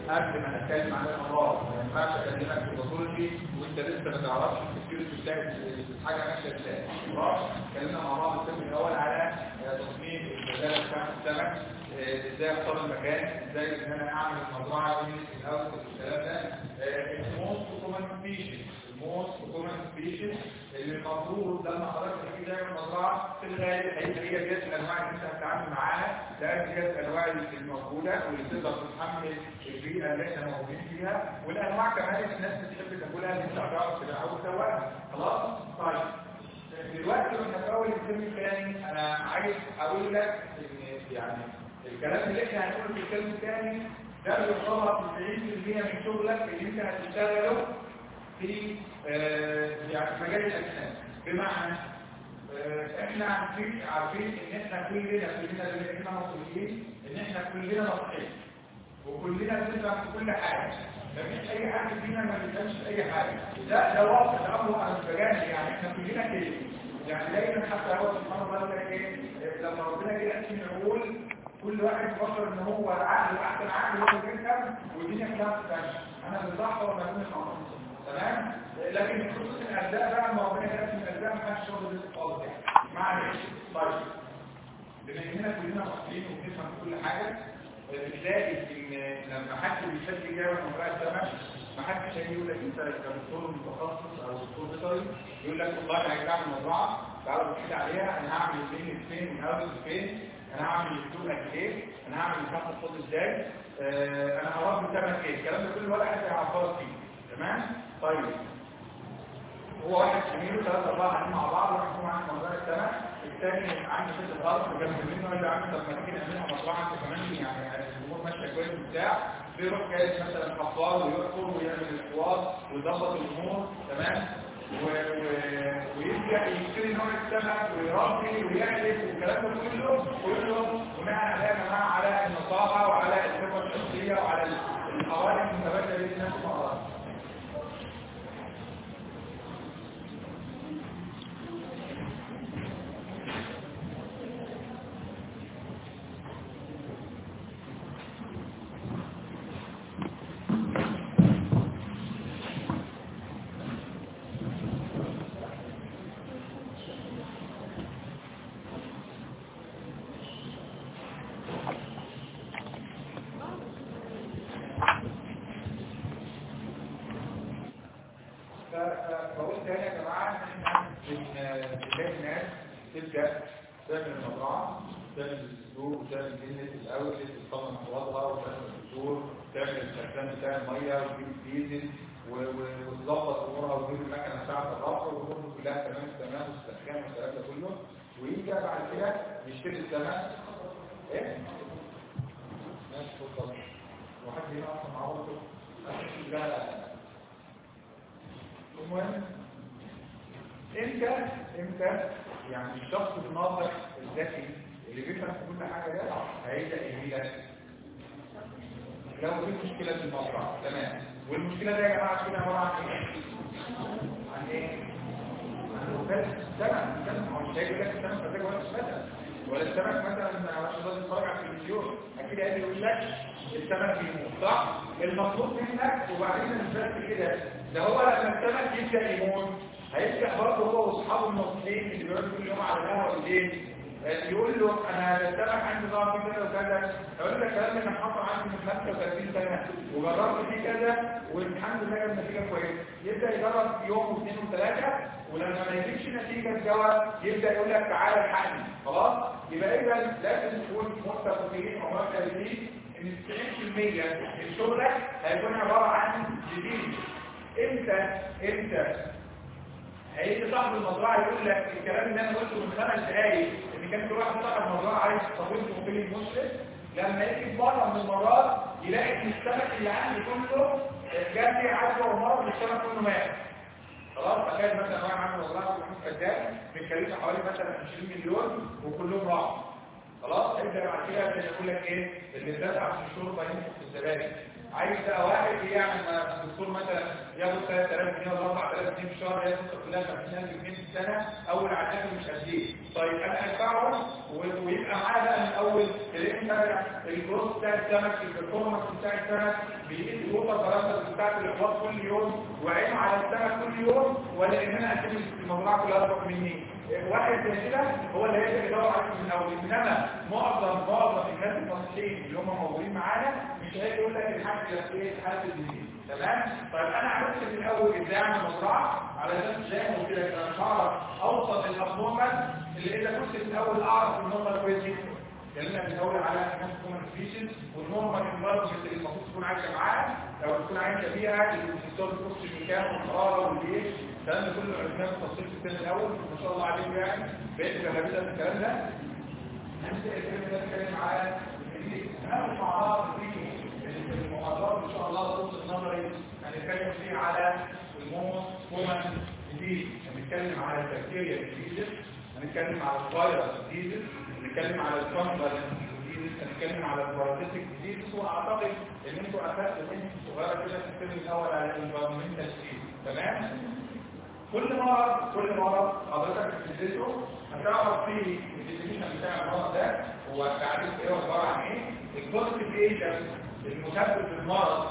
قبل ما نتكلم عن الامراض ما ينفعش اكلمك في باثولوجي وانت لسه ما تعرفش السكيورتي بتاعت الحاجه ماشيه ازاي خلاص اتكلمنا مع بعض الترم الاول على تصميم البدايه بتاعت السمك آه، ازاي اختار المكان ازاي ان انا اعمل مزرعه من الاول والكلام ده الموست كومن سبيشيز الموست كومن سبيشيز اللي المفروض لما حضرتك تيجي تعمل مزرعه في الغالب هي هي ديت الانواع اللي انت هتتعامل معاها لان ديت الانواع الموجوده واللي تقدر تتحمل البيئه اللي احنا موجودين فيها والانواع كمان اللي الناس بتحب تاكلها اللي انت هتعرف تبيعها وتسوقها خلاص طيب دلوقتي واحنا في اول الترم الثاني انا عايز اقول لك ان يعني الكلام اللي احنا هنقوله في الترم الثاني ده بيعتبر 90% من شغلك اللي انت هتشتغله في آه، يعني مجال الاسنان بمعنى آه، احنا عارفين عارفين ان احنا كلنا كلنا اللي احنا مسؤولين ان احنا كلنا نصحين وكلنا بنفهم في كل حاجه مفيش اي حد فينا ما بيفهمش في اي حاجه ده ده واقع ده امر على البجانب يعني احنا كلنا كده يعني دايما حتى هو سبحان الله يقول لك ايه لما ربنا جه يقسم العقول كل واحد فكر ان هو عقل احسن عقل هو اللي بيفهم والدنيا كلها بتفهمش انا بالظبط وما يكونش امر تمام لكن خصوص الارزاق بقى ما ربنا يقسم الارزاق ما حدش شغل ده خالص يعني معلش طيب بما اننا كلنا مصريين وبنفهم كل حاجه بتلاقي ان لما حد بيشد جاوب من بقى السمك ما حدش هيجي يقول لك انت كدكتور متخصص او دكتور بيطري يقول لك والله انا هعمل مزرعه تعالوا نحكي عليها انا هعمل الدين فين من اول فين انا هعمل السوق قد ايه انا هعمل مساحه الصوت ازاي آه انا هربي السمك ايه الكلام ده كله ولا حد هيعرفه فيه تمام طيب هو واحد زميله ثلاثة أربعة قاعدين مع بعض واحد فيهم عنده مزرعة سمك الثاني عنده ست الأرض وجنب منه قال له يا عم طب ما تيجي نعملها مزرعة أنت كمان يعني الأمور ماشية كويس وبتاع بيروح جايب مثلا حفار ويحفر ويعمل الحوار ويظبط الأمور تمام و... و... ويبدأ يشتري نوع السمك ويربي ويعلف والكلام ده كله كله بناء على يا جماعة على النصاحة وعلى الخبرة الشخصية وعلى الحوالي المتبادلة بين الناس مع بعض فبقول تاني يا جماعة ان احنا بنلاقي الناس تبدأ تعمل مزرعة تعمل السلوك وتعمل جنة الأول تتصمم وضعها وتعمل الدكتور تعمل السخان بتاع المية وتجيب الديزل وتظبط امورها وتجيب المكنة بتاعت الرفع والامور كلها تمام تمام والسخان والكلام ده كله ويجي بعد كده يشتري السمك ايه؟ ماشي اتفضل وحد هنا اصلا مع برضه لا لا المهم امتى امتى يعني الشخص الناطق الذكي اللي بيفهم في كل حاجه ده هيبدا يهيلك لو في مشكله في المزرعه تمام والمشكله دي يا جماعه كده عباره عن ايه؟ عن ايه؟ عن وكاله السمك السمك هو مش هيجي لك السمك مزاج ولا مثلا ولا السمك مثلا مش لازم تتفرج على التلفزيون اكيد هيجي يقول لك السمك بيموت صح؟ المطلوب منك وبعدين مش بس كده ده هو لما السمك يبدا يموت هيبدا برضه هو واصحابه الناصحين اللي بيقعدوا كل يوم على القهوه بالليل يقول له انا السمك عندي ضعف فيه كذا وكذا يقول لك الكلام اللي حصل عندي من 35 سنه وجربت فيه كذا والحمد لله جاب نتيجه كويسه يبدا يجرب يوم واثنين وثلاثه ولما ما يجيبش نتيجه الدواء يبدا يقول لك تعالى الحقني خلاص يبقى اذا لازم تكون متفقين ومعترفين ان 90% من شغلك هيكون عباره عن جديد امتى امتى هيجي صاحب المزرعه يقول لك الكلام اللي انا قلته من خمس دقايق ان كان كل واحد صاحب المزرعه عايز تطويل مقبل المسلم لما يجي في مره من المرات يلاقي ان السمك اللي عندي كله جاب لي عدوى ومرض السمك كله مات خلاص تخيل مثلا واحد عنده مزرعه في فدان بيتكلفها حوالي مثلا 20 مليون وكلهم راحوا خلاص هيبدا بعد كده يقول لك ايه اللي دفع في الشرطه يمسك في الزبائن عايز بقى واحد يعمل ما الدكتور مثلا ياخد 3000 جنيه ولا 4000 جنيه في الشهر ياخد كلها 50000 جنيه في السنه اول عداد مش قد ايه طيب انا ادفعهم و- ويبقى معاه بقى من اول الانتر الجروس بتاع السمك البرفورمانس بتاع السمك بيقيس الوطه دراسه بتاعت الاحواض كل يوم وعين على السمك كل يوم ولا ان انا اسيب المزرعه كلها تروح مني واحد زي كده هو اللي هيقدر يدور عليه من الاول انما معظم معظم الناس الناصحين اللي هم موجودين معانا مش هيجي يقول لك الحاج ده ايه الحاج الجديد تمام طيب انا عرفت من الاول ازاي اعمل مزرعه علشان زي ما قلت لك انا مش هعرف اوصل للابنورمال اللي اذا كنت من الاول اعرف النورمال كويس جدا اتكلمنا من الاول على الناس كومن سبيشيز والنورمال انفايرمنت اللي المفروض تكون عايشه معاه لو تكون عايشه فيها الدكتور بيخش المكان والحراره والجيش الكلام ده كله عرفناه بالتفصيل في السنه الاول ما شاء الله عليكم يعني بقيت غالبا الكلام ده هنبدا الكلام ده نتكلم على هناخد مع بعض في المحاضرات ان شاء الله الدرس النظري هنتكلم فيه على الموموس كومن ديزيز هنتكلم على البكتيريا ديزيز هنتكلم على الفيروس ديزيز هنتكلم على الفانجل ديزيز هنتكلم على البارازيتيك ديزيز واعتقد ان انتوا اخذتوا انت صغيره كده في الترم الاول على الانفيرمنتال ديزيز تمام كل مرض كل مرض حضرتك بتدرسه هتعرف فيه الديفينيشن بتاع المرض ده هو تعريف ايه عباره عن ايه البوزيتيف ايجنت المسبب للمرض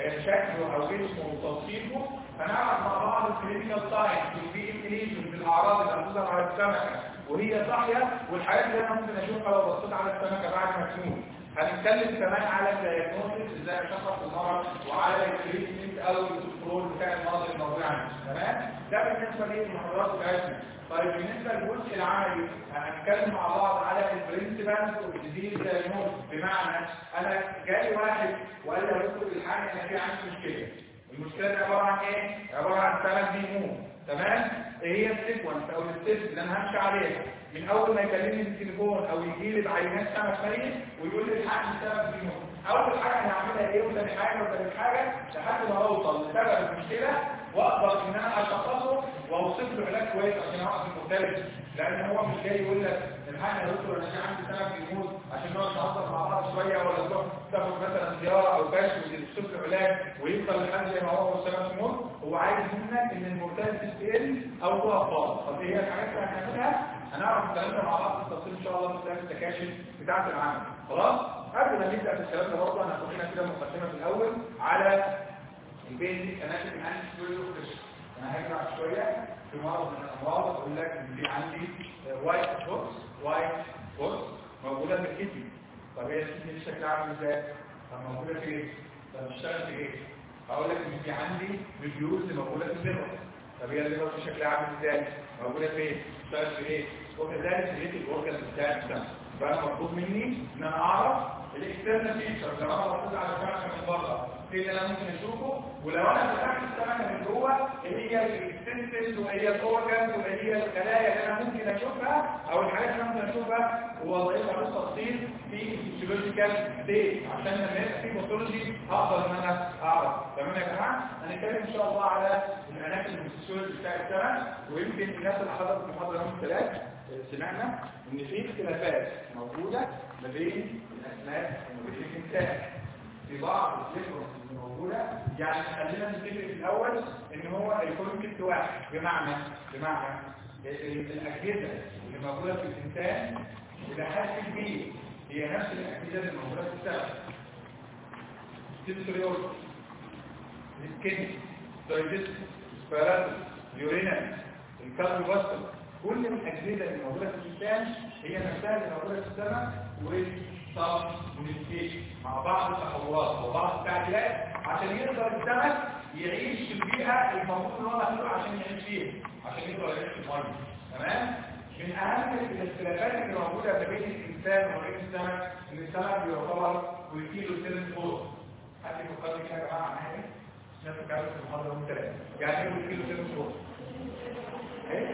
شكله او اسمه وتوصيفه هنعرف مع بعض الكلينيكال ساينس والبي بالاعراض اللي هتظهر على السمكه وهي صاحيه والحاجات اللي انا ممكن اشوفها لو بصيت على السمكه بعد ما تموت هنتكلم كمان على الدايجنوستكس ازاي اشخص المرض وعلى التريتمنت او الكنترول بتاع المرض الموجود عندي تمام ده بالنسبه للمحاضرات بتاعتنا طيب بالنسبه للجزء العملي هنتكلم مع بعض على البرنسبلز والديزيز دايجنوز بمعنى انا جاي واحد وقال لي يا دكتور الحاجه انا في عندي مشكله المشكله دي عباره عن ايه عباره عن سمك بيموت تمام ايه هي السيكونس او الستيبس اللي انا همشي عليها من اول ما يكلمني بالتليفون او يجي لي بعينات سمك ميت ويقول لي الحقني السمك بيموت اول حاجه انا هعملها ايه وثاني حاجه وثالث حاجه لحد ما اوصل لسبب المشكله واقدر ان انا اشخصه واوصف له علاج كويس عشان اوقف المختلف لان هو مش جاي يقول لك الحقني يا دكتور انا في عندي سمك بيموت عشان نقعد نهزر مع بعض شويه ولا تروح تاخد مثلا زياره او كشف وتوصف له علاج ويفضل لحد زي ما هو والسمك يموت هو عايز منك ان المورتاليتي تقل او تقف خالص طب ايه هي الحاجات اللي هنعملها هنعرف الكلام ده مع بعض بالتفصيل ان شاء الله في خلال التكاشف بتاعه العمل خلاص قبل ما نبدا في الكلام ده برضه هناخد لنا كده مقدمه في الاول على البيزك اناتومي اند فيزيولوجي انا هاجي بعد شويه في مرض من الامراض اقول لك ان في عندي وايت بوكس وايت بوكس موجوده في الكتف طب هي الكتف دي شكلها عامل ازاي؟ طب موجوده في ايه؟ طب بتشتغل في ايه؟ هقول لك ان في عندي ريفيوز موجوده في الليفر طب هي الليفر دي شكلها عامل ازاي؟ موجوده في ايه؟ بتشتغل في ايه؟ وكذلك بقيه الاورجن بتاع السمك فانا مطلوب مني ان انا اعرف الاكسترنال فيتشر لو انا بصيت على السمكه من بره ايه اللي انا ممكن اشوفه ولو انا فتحت السمكه من جوه ايه هي الاكستنسز وايه الاورجنز وايه هي الخلايا اللي انا ممكن اشوفها او الحاجات اللي انا ممكن اشوفها ووظيفها بالتفصيل في الفيزيولوجيكال ستيت عشان لما يبقى في باثولوجي اقدر ان انا اعرف تمام يا جماعه هنتكلم ان شاء الله على الاماكن الفيزيولوجي بتاع السمك ويمكن الناس اللي حضرت المحاضره يوم الثلاث سمعنا ان في اختلافات موجوده ما بين الاسماك وما بين الانسان في بعض الديفرنس اللي موجوده يعني خلينا نتفق في الاول ان هو الكونسبت واحد بمعنى بمعنى الاجهزه اللي موجوده في الانسان الى حد كبير هي نفس الاجهزه اللي موجوده في السمك سنسوري اورجن السكين دايجست سبيراتو يورينا الكاربوفاسكولار كل الاجهزه اللي موجوده في الانسان هي نفسها اللي موجوده في السمك والصف والسكيش مع بعض التحولات وبعض التعديلات عشان يقدر السمك يعيش في البيئه المفروض ان هو مخلوق عشان يعيش فيها عشان يقدر يعيش في الميه تمام من اهم الاختلافات اللي موجوده ما بين الانسان وما بين السمك ان السمك بيعتبر ويكيلو سن فوق حد يفكر كده يا جماعه عن حاجه نفس الكلام في المحاضره يوم ثلاثه يعني ايه ويكيلو سن فوق ايه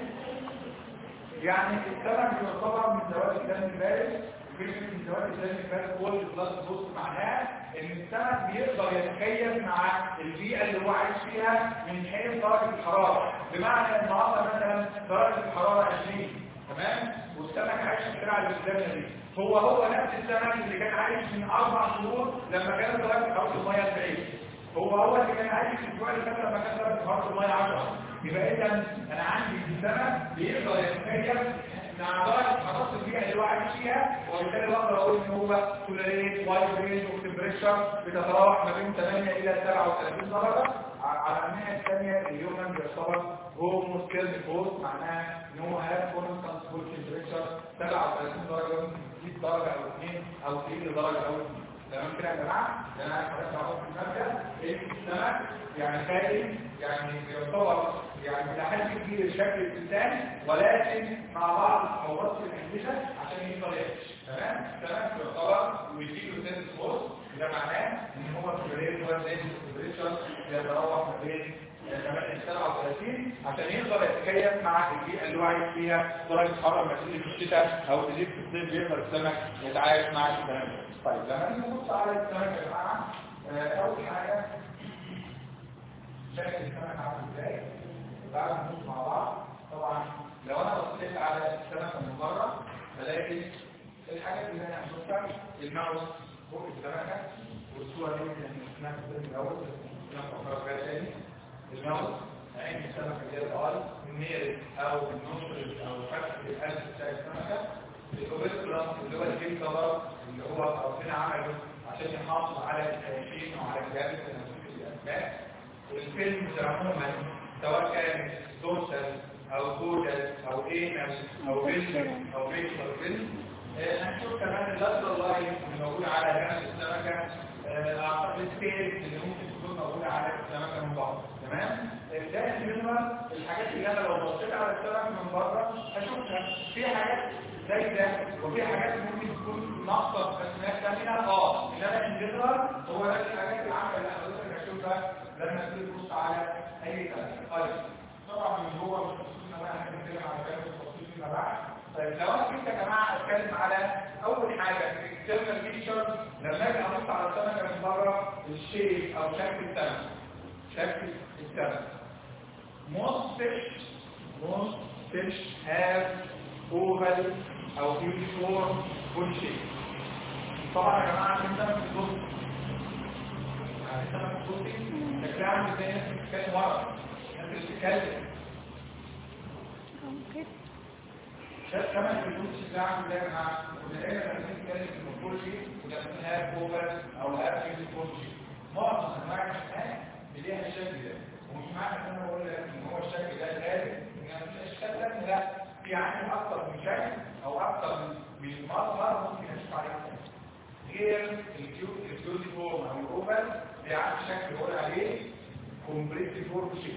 يعني السمك يعتبر من ذوات الدم البارد كلمة من ذوات الدم البارد هو البلاد بوست معناها ان السمك بيقدر يتكيف مع البيئة اللي هو عايش فيها من حيث درجة الحرارة بمعنى النهارده مثلا درجة الحرارة 20 تمام والسمك عايش في الترعه اللي قدامنا دي هو هو نفس السمك اللي كان عايش من اربع شهور لما كان درجه حراره الميه 40 هو هو اللي كان عايش في الاسبوع اللي فات لما كان درجه حراره الميه 10 يبقى اذا انا عندي سمك بيقدر يتخيل مع درجه حراره البيئه اللي هو عايش فيها وبالتالي بقدر اقول ان هو توليريت وايد رينج اوف تمبريتشر بتتراوح ما بين 8 الى 37 درجه على الناحيه الثانيه اليومن بيعتبر هو سكيل فورس معناها ان هو هاف كونستانت فول تمبريتشر 37 درجه ممكن تزيد درجه او اثنين او تقل درجه او اثنين تمام كده يا جماعه ده انا عايز اعرف في المبدا ايه السمك يعني خارج يعني يعتبر يعني الى حد كبير شكل الانسان ولكن مع بعض الصعوبات في الاحداث عشان يقدر يعيش تمام تمام يعتبر ويجيب له سنس فورس ده معناه ان هو الكبريت هو زي التمبريتشر بيتراوح ما بين 37 عشان يقدر يتكيف مع البيئه اللي هو عايش فيها درجه حراره ما تزيد في الشتاء او تزيد في الصيف بيقدر السمك يتعايش مع الكلام ده طيب لما نيجي نبص على السمك يا جماعه اول حاجه شكل السمك عامل ازاي تعالوا نبص مع بعض طبعا لو انا بصيت على السمكه من بره بلاقي الحاجات اللي انا هشوفها الماوس فوق السمكه والصوره دي اللي اسمها في الاول نفكر فيها تاني الماوس عين السمكه اللي هي الاي النير او النصر او فتح القلب بتاع السمكه الاوبسترام اللي هو الجيم كفر اللي هو ربنا عمله عشان يحافظ على الكياشين وعلى الجهاز التنفسي الاسماك والفيلم عموما سواء كان دورسال او كودال او اينال او فيلم او فيشر فيلم هنشوف كمان اللاترال لاين اللي موجود على جنب السمكه اعتقد السكيل اللي ممكن تكون موجوده على السمكه من بره تمام ده منها الحاجات اللي انا لو بصيت على السمك من بره هشوفها في حاجات زي ده وفي حاجات ممكن تكون ناقصه في اسماك ثانيه اه انما ان جنرال هو ده الحاجات العامه اللي حضرتك هتشوفها لما تيجي تبص على اي سمك طيب طبعا من جوه مش خصوصا انا هنتكلم على كلام التفصيل فيما بعد طيب لو انا كنت يا جماعه اتكلم على اول حاجه اكسترنال فيتشرز لما اجي ابص على السمكه من بره الشيب او شكل السمك شكل السمك most fish most fish have oval او uniform full shape طبعا يا جماعه عشان السمك الصوتي يعني السمك الصوتي شكلها عامل زي الناس اللي بتتكلم ورا الناس اللي بتتكلم شايف كمان في الجزء بتاعه ده مع ودائما لما نتكلم في المورفولوجي ولما نهاب اوفر او هاب فيزيكولوجي معظم انواع الحيوانات ليها الشكل ده ومش معنى ان انا بقول لك ان هو الشكل ده غالب ان انا مش اشكال ثانيه لا في عندي اكتر من شكل او اكتر من مظهر ممكن اشوف عليه غير الكيوتي فورم او الاوفر في عندي شكل بقول عليه كومبريسي فورم شيب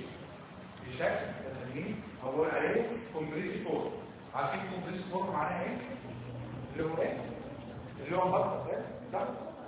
بشكل تسمين او بقول عليه كومبريسي فورم عارفين كومبريس فورم معناها ايه اللي هو ايه اللي هو مبسط ايه لا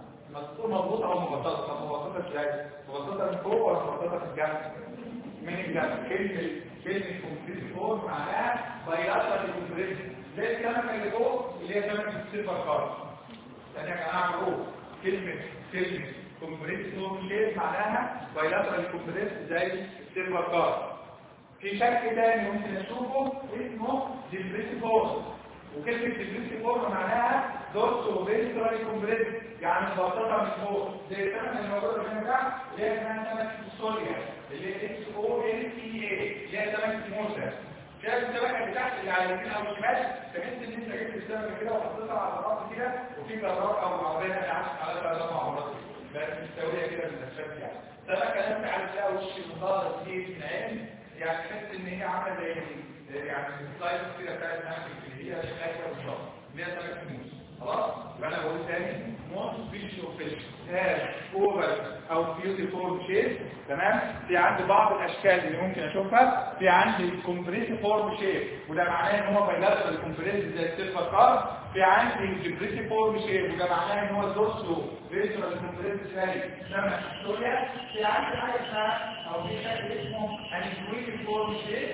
مبسوط مضبوط او مبسطه طب مبسطه ازاي مبسطه من فوق ولا مبسطه في الجنب من الجنب كلمه كلمه كومبريس فورم معناها بياضه الكومبريس زي الكلمه اللي فوق اللي هي كلمه السيلفر كارد ثانيه يا جماعه فوق كلمه كلمه كومبريس فورم ليه معناها بياضه الكومبريس زي السيلفر كارد في شكل تاني ممكن اشوفه اسمه ديبريسي فورم وكلمة ديبريسي فورم معناها دورسو فيسترالي كومبريس يعني مبسطة من فوق زي السمكة اللي موجودة هنا ده اللي هي اسمها سمكة السوريا اللي هي اكس او ال تي اي اللي هي سمكة موسى شايف السمكة اللي تحت اللي على اليمين او الشمال تحس ان انت جبت السمكة كده وحطيتها على الرأس كده وفي جرار او معبرين اللي عاشت على ثلاث معبرات بقت مستوية كده من الشكل يعني سمكة لما على فيها وش المضارة دي من عين يعني تحس ان هي عامله زي يعني السلايد كده بتاعت نفسك اللي هي شكلها بالظبط اللي هي سمكه موس خلاص يبقى انا بقول تاني موس فيش او فيش هاز اوفر او بيوتيفول شيب تمام في عندي بعض الاشكال اللي ممكن اشوفها في عندي كومبريسي فورم شيب وده معناه ان هو بيلاترال الكومبريسي زي السيلفر كار في عندي جبريسي فورم شيب وده معناه ان هو الدورسو فيسترال الكومبريسي زي سمك سوريا في عندي حاجه اسمها او في شكل اسمه انيكويتي فورم شيب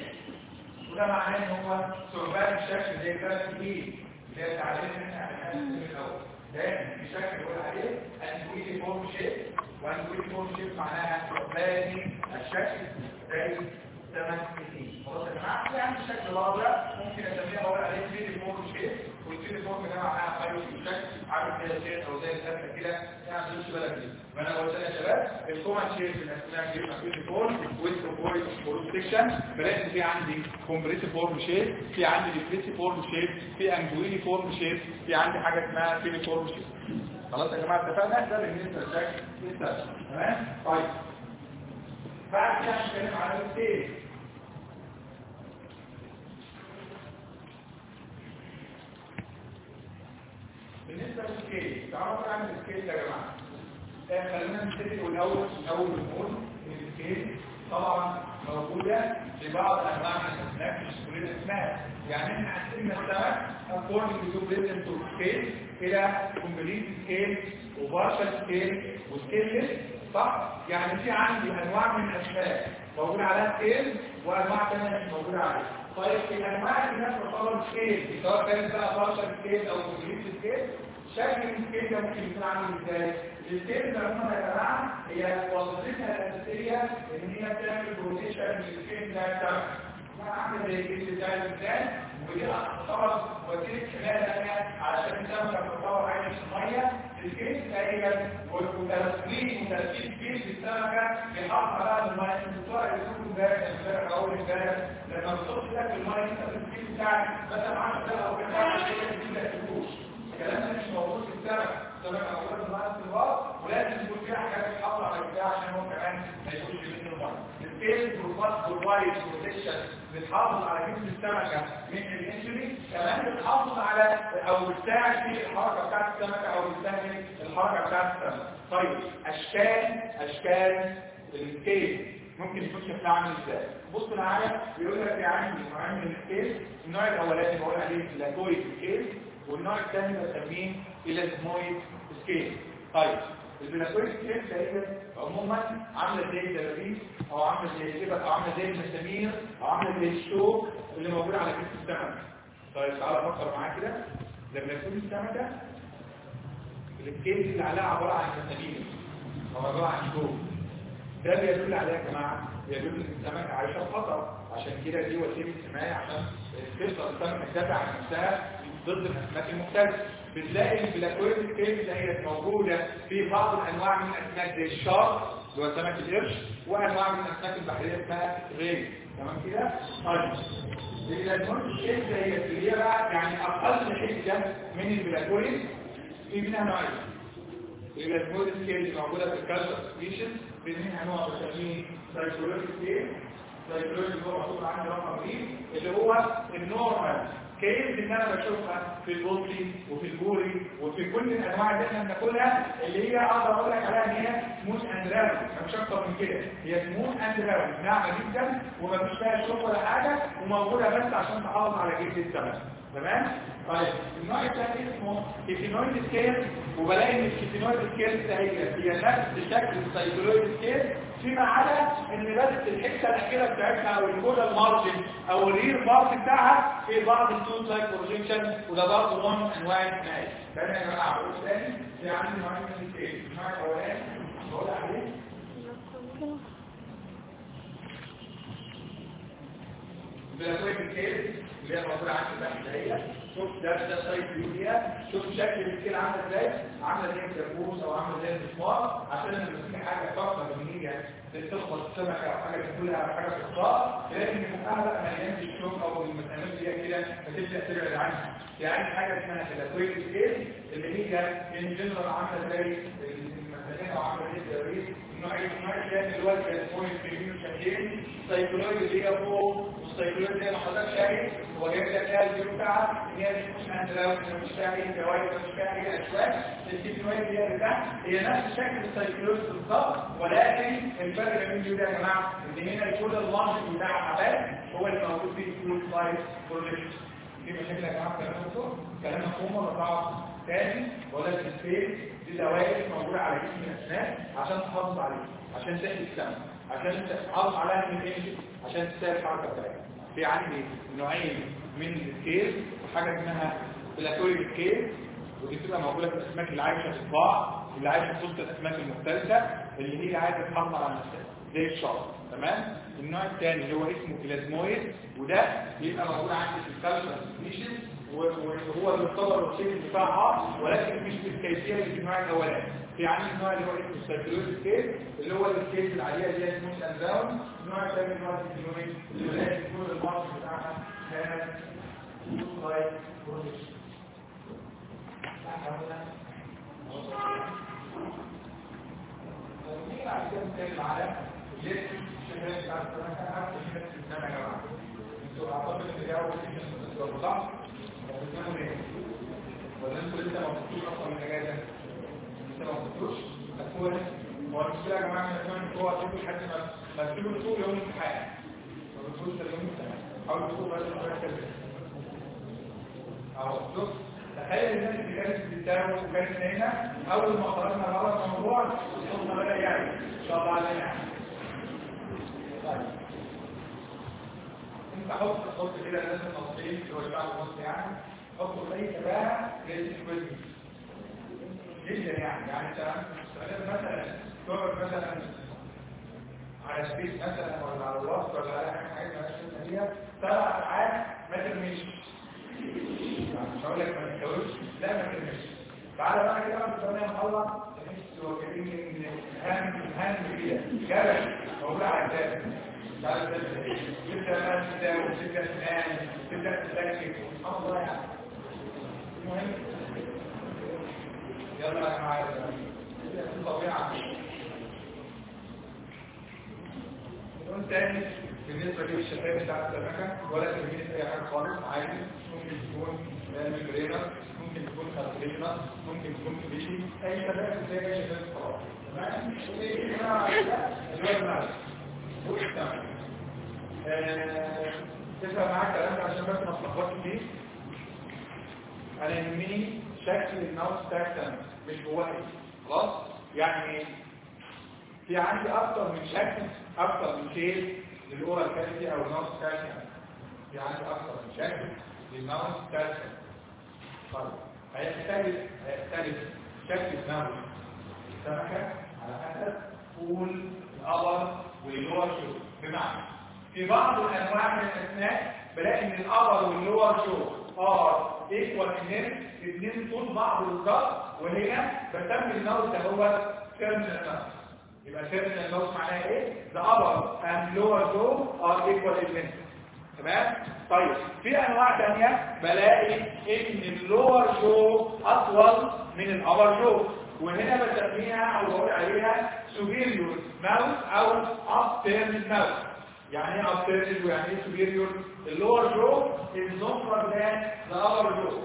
وده معناه ان هو ثعبان الشكل زي ثلاث ايد اللي هي التعليم احنا من الاول ده في شكل بيقول عليه انيكويتي فورم شيب وانيكويتي فورم شيب معناها ثعباني الشكل زي السمك اثنين خلاص يا جماعه يعني بشكل واضح ممكن اسميها اقول عليه فيدي فورم شيب والفيدي فورم ده معناها حاجه في الشكل عامل كده شيء او زي الفرخه كده يعني مش بالك دي وانا قلت لك يا شباب الكومن شيب اللي اسمها كده فيدي فورم والبروبويد فورم سيكشن بلاقي في عندي كومبريسيف فورم شيب في عندي ديفريسيف فورم شيب في انجويني فورم شيب في عندي حاجه اسمها فيدي فورم شيب خلاص يا جماعه اتفقنا ده بالنسبه للشكل السبب تمام طيب بعد كده هنتكلم على الستيج بالنسبه للسكيل تعالوا نقرا عن السكيل يا جماعه آه، خلينا نبتدي الاول الاول نقول ان السكيل طبعا موجوده في بعض انواع الاسماك مش كل الاسماك يعني احنا قسمنا السمك according to different to scale الى complete scale وبارشل سكيل وسكيللس صح يعني في عندي انواع من الاسماك موجود عليها سكيل وانواع ثانيه مش موجوده عليها طيب في الانواع اللي الناس تعتبر سكيل سواء كانت بقى بارشل سكيل او كومبليت سكيل شكل السكيل ده ممكن يكون عامل ازاي السكيل ده عموما يا جماعه هي وظيفتها الاساسيه ان هي بتعمل بروتيشن للسكيل ده بتاعها عامل زي الجلد بتاع الانسان ودي تعتبر وسيله خلال ثانيه علشان السمكه تتطور عايشه في الميه الجلد تقريبا وترسيم وترتيب جلد السمكه بيحافظ على الميه الدكتور يقول امبارح امبارح او امبارح لما بتحط لك الميه انت في الجلد بتاعك مثلا 10 دقائق او كده الجلد ما تفوش الكلام ده مش موجود في السمك السمكه موجوده في الميه استمرار ولازم يكون فيها حاجات تحافظ على البتاع عشان هو كمان ما يكونش منه الميه السكيل بروفات بروفايد بروتكشن بتحافظ على جسم السمكة من الانجري كمان بتحافظ على او بتساعد في الحركة بتاعت السمكة او بتسهل الحركة بتاعت السمكة طيب اشكال اشكال السكيل ممكن يكون شكلها عامل ازاي بص معايا بيقول لك في عندي نوعين من السكيل النوع الاولاني بقول عليه لاكويد سكيل والنوع الثاني بسميه الاسمويد سكيل طيب البلاكويد سكيل تقريبا عموما عامله زي الدبابيس او عامله زي الشبك او عامله زي المسامير او عامله زي الشوك اللي موجود على جسم السمكه طيب تعالى فكر معايا كده لما يكون السمكه السكيل اللي عليها عباره عن مسامير او عباره عن شوك ده بيدل عليه يا جماعه بيدل ان السمكه عايشه في خطر عشان كده دي وسيله حمايه عشان تقدر السمكه تدافع عن نفسها ضد الاسماك المفترسه بتلاقي البلاكويد سكيل اللي هي موجوده في بعض الانواع من الاسماك زي الشارك اللي هو سمك القرش وانواع من الاسماك البحريه اسمها غير تمام كده طيب البلاكويد سكيل هي اللي هي بقى يعني اقل حده من البلاكويد في منها نوعين البلاكويد سكيل اللي موجوده في الكالتر سبيشن في منها نوع بنسميه سايكولوجي سكيل سايكولوجي اللي هو محطوط عندي رقم بي اللي هو النورمال كيف ان انا بشوفها في البولتي وفي البوري وفي كل الانواع اللي احنا بناكلها اللي هي اقدر اقول لك عليها ان هي سموث اند راوند مش اكتر من كده هي سموث اند راوند ناعمه جدا ومفيش فيها شوك ولا حاجه وموجوده بس عشان تحافظ على جلد السمك تمام طيب النوع الثاني اسمه كيتينويد سكيل وبلاقي ان الكيتينويد سكيل ده هي هي نفس شكل السايكلويد سكيل فيما عدا ان بس الحته الاخيره بتاعتها او الكودا المارجن او الرير بارت بتاعها في بعض التون سايك بروجيكشن وده برضه نوع من انواع السنايل فانا يا جماعه بقول تاني في عندي نوعين من السكيل النوع الاولاني بقول عليه بلاكويد سكيل اللي هي موجوده عندي تحت هي شوف ده ده سايت فيها شوف شكل السكيل عامل ازاي عامله زي الكابوس او عامله زي المسمار عشان لما تيجي حاجه تفكر ان هي تخبط السمكه او حاجه تاكلها او حاجه تقطعها لازم يكون بقى مليان بالشوك او المسامات اللي هي كده فتبدا تبعد عنها يعني حاجه اسمها بلاكويد سكيل اللي هي ان جنرال عامله زي المسامات او عامله زي الدواريس النوع النوع الثاني اللي هو البوينت ريفيو شكلين سايكولوجي اللي هي فوق والسايكولوجي زي ما حضرتك شايف هو جايب لك فيها الفيو بتاعها ان هي مش اندراوند مش فيها اي جوائز مش فيها اي اشواك الكيميائيه اللي هي اللي تحت هي نفس شكل السايكولوجي بالظبط ولكن الفرق بين دول يا جماعه ان هنا يكون اللانش بتاع عباد هو اللي موجود فيه فول سايز بروجكت في مشاكل يا جماعه كلام دكتور كلام مفهوم ولا صعب تاني ولا السبيس دي دوائر موجوده على جسم الاسنان عشان تحافظ عليه عشان تحمي السمك عشان تحافظ عليها من الانجل عشان تسهل الحركه بتاعتها في عندي نوعين من السكيل وحاجه اسمها بلاكوري سكيل ودي بتبقى موجوده في الاسماك اللي عايشه في الباع اللي عايشه في وسط الاسماك المختلفه اللي هي عايزه تحافظ على نفسها زي الشعر تمام النوع الثاني اللي هو اسمه بلازمويد وده بيبقى موجود عندي في الكالشر سبيشيز وهو المختبر الوسيط بتاعها ولكن مش بالكيفيه اللي في النوع الاولاني في عندي النوع اللي هو اسمه السيركلوز سكيل اللي هو السكيل العاديه اللي هي سموث اند داون النوع الثاني اللي هو السيكلويد اللي لازم يكون المارك بتاعها كانت لايك بروتكشن نيجي بعد كده نتكلم على ليه الشهادات بتاعت السنه عارف الشهادات في السنه يا جماعه انتوا اعتقد ان ده اول شيء صح؟ بتعملوا ايه؟ ولا انتوا لسه ما وصلتوش اصلا من الاجازه؟ لسه ما وصلتوش؟ هتكون هو المشكله يا جماعه ان كمان هو هتكون لحد ما ما تسيبوا طول يوم الامتحان ما تسيبوش يوم الامتحان حاولوا تقولوا بس شويه كده اهو شوف تخيل الناس اللي كانت بتتاوب وكانت هنا اول ما خرجنا بره الموضوع صوتنا بدا يعني ان شاء الله علينا يعني طيب انت حط حط كده الناس المصريين اللي هو الشعب المصري يعني حطوا اي تباهه للكويز جدا يعني يعني انت مثلا تقعد مثلا على سبيس مثلا ولا على الوسط ولا على حاجه مثلا هي سبع ساعات ما ترميش مش هقول لك ما تتجوزش لا ما ترميش تعالى بقى كده بقى بتسميها مخلص تحس هو كريم من هان هان كده جبل موجود على الكتاب تعالى تبدا بقى تبدا وتبدا تنام تبدا تستكشف سبحان الله يعني المهم يلا يا معايا الطبيعه لون تاني بالنسبة للشفايف بتاعت السمكة ولا تلميذ أي حاجة خالص عادي ممكن تكون ميجرينا ممكن تكون خلفينا ممكن تكون بيشي أي شفايف زي أي شفايف خلاص تمام؟ الوزن معلش تمام تفهم معاك الكلام ده عشان بس ما تلخبطش فيه أنا يهمني شكل الماوس بتاع السمكة مش هو خلاص؟ يعني في عندي أكتر من شكل أكتر من شيء للأورال كالسي أو الناوس كالسيوم في عندي أكتر من شكل للناوس كالسيوم طيب هيختلف هيختلف شكل الناوس السمكة على حسب طول الأبر واللور شو بمعنى في بعض الأنواع من الأسماك بلاقي إن الأبر واللور شو ار ايكوال ان الاثنين طول بعض بالظبط وهنا بسمي الناوس ده هو تيرمينال ناوس يبقى terminal nose معناها ايه the upper and lower jaw are equal in length تمام طيب في انواع ثانيه بلاقي ان اللور جو اطول من الابر جو وهنا بسميها او بقول عليها superior mouth او upturned mouth يعني ايه upturned ويعني ايه superior اللور جو is longer than the upper jaw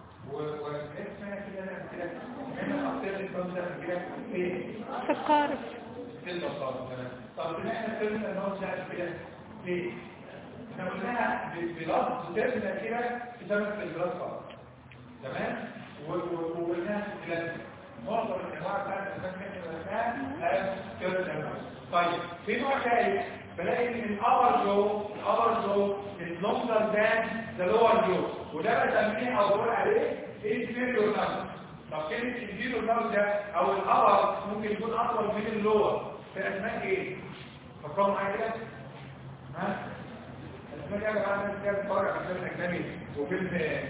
واسمها كده كده هنا upturned mouth كده ايه في القارب كلمة صارت طب بما احنا فهمنا ان هو شايف كده ليه؟ احنا قلناها بلفظ ترمنا كده في سبب البلاد فقط تمام؟ وقلناها في الكلام معظم الانواع بتاعت الاسماك اللي قلناها ترمنا طيب في نوع ثالث بلاقي ان الابر جو الابر جو is longer than the lower jaw وده بسميه او بقول عليه inferior number طب كلمة الفيرو الماوس ده او الابر ممكن يكون اطول من اللور في اسماء ايه فكروا معايا كده ها الاسماء يا جماعه الناس كده بتتفرج على فيلم اجنبي وفيلم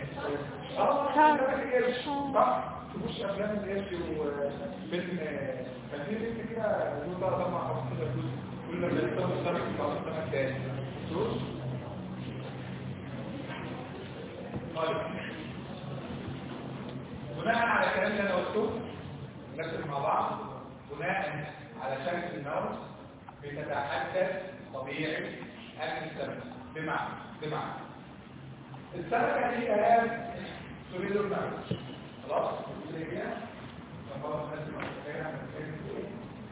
اه فيلم القرش صح تخش افلام القرش وفيلم كان في بنت كده يقول بقى طبعا خلاص كده فلوس كل ما يستخدم السمك يطلع السمك تاني شوف طيب بناء على الكلام اللي انا قلته نركز مع بعض بناء على شكل الماوس بتتحدث طبيعي اكل السمكه بمعنى بمعنى السمكه دي كلام سوريدو الماوس خلاص زي كده فبقى الناس المتخيله عن الفيلم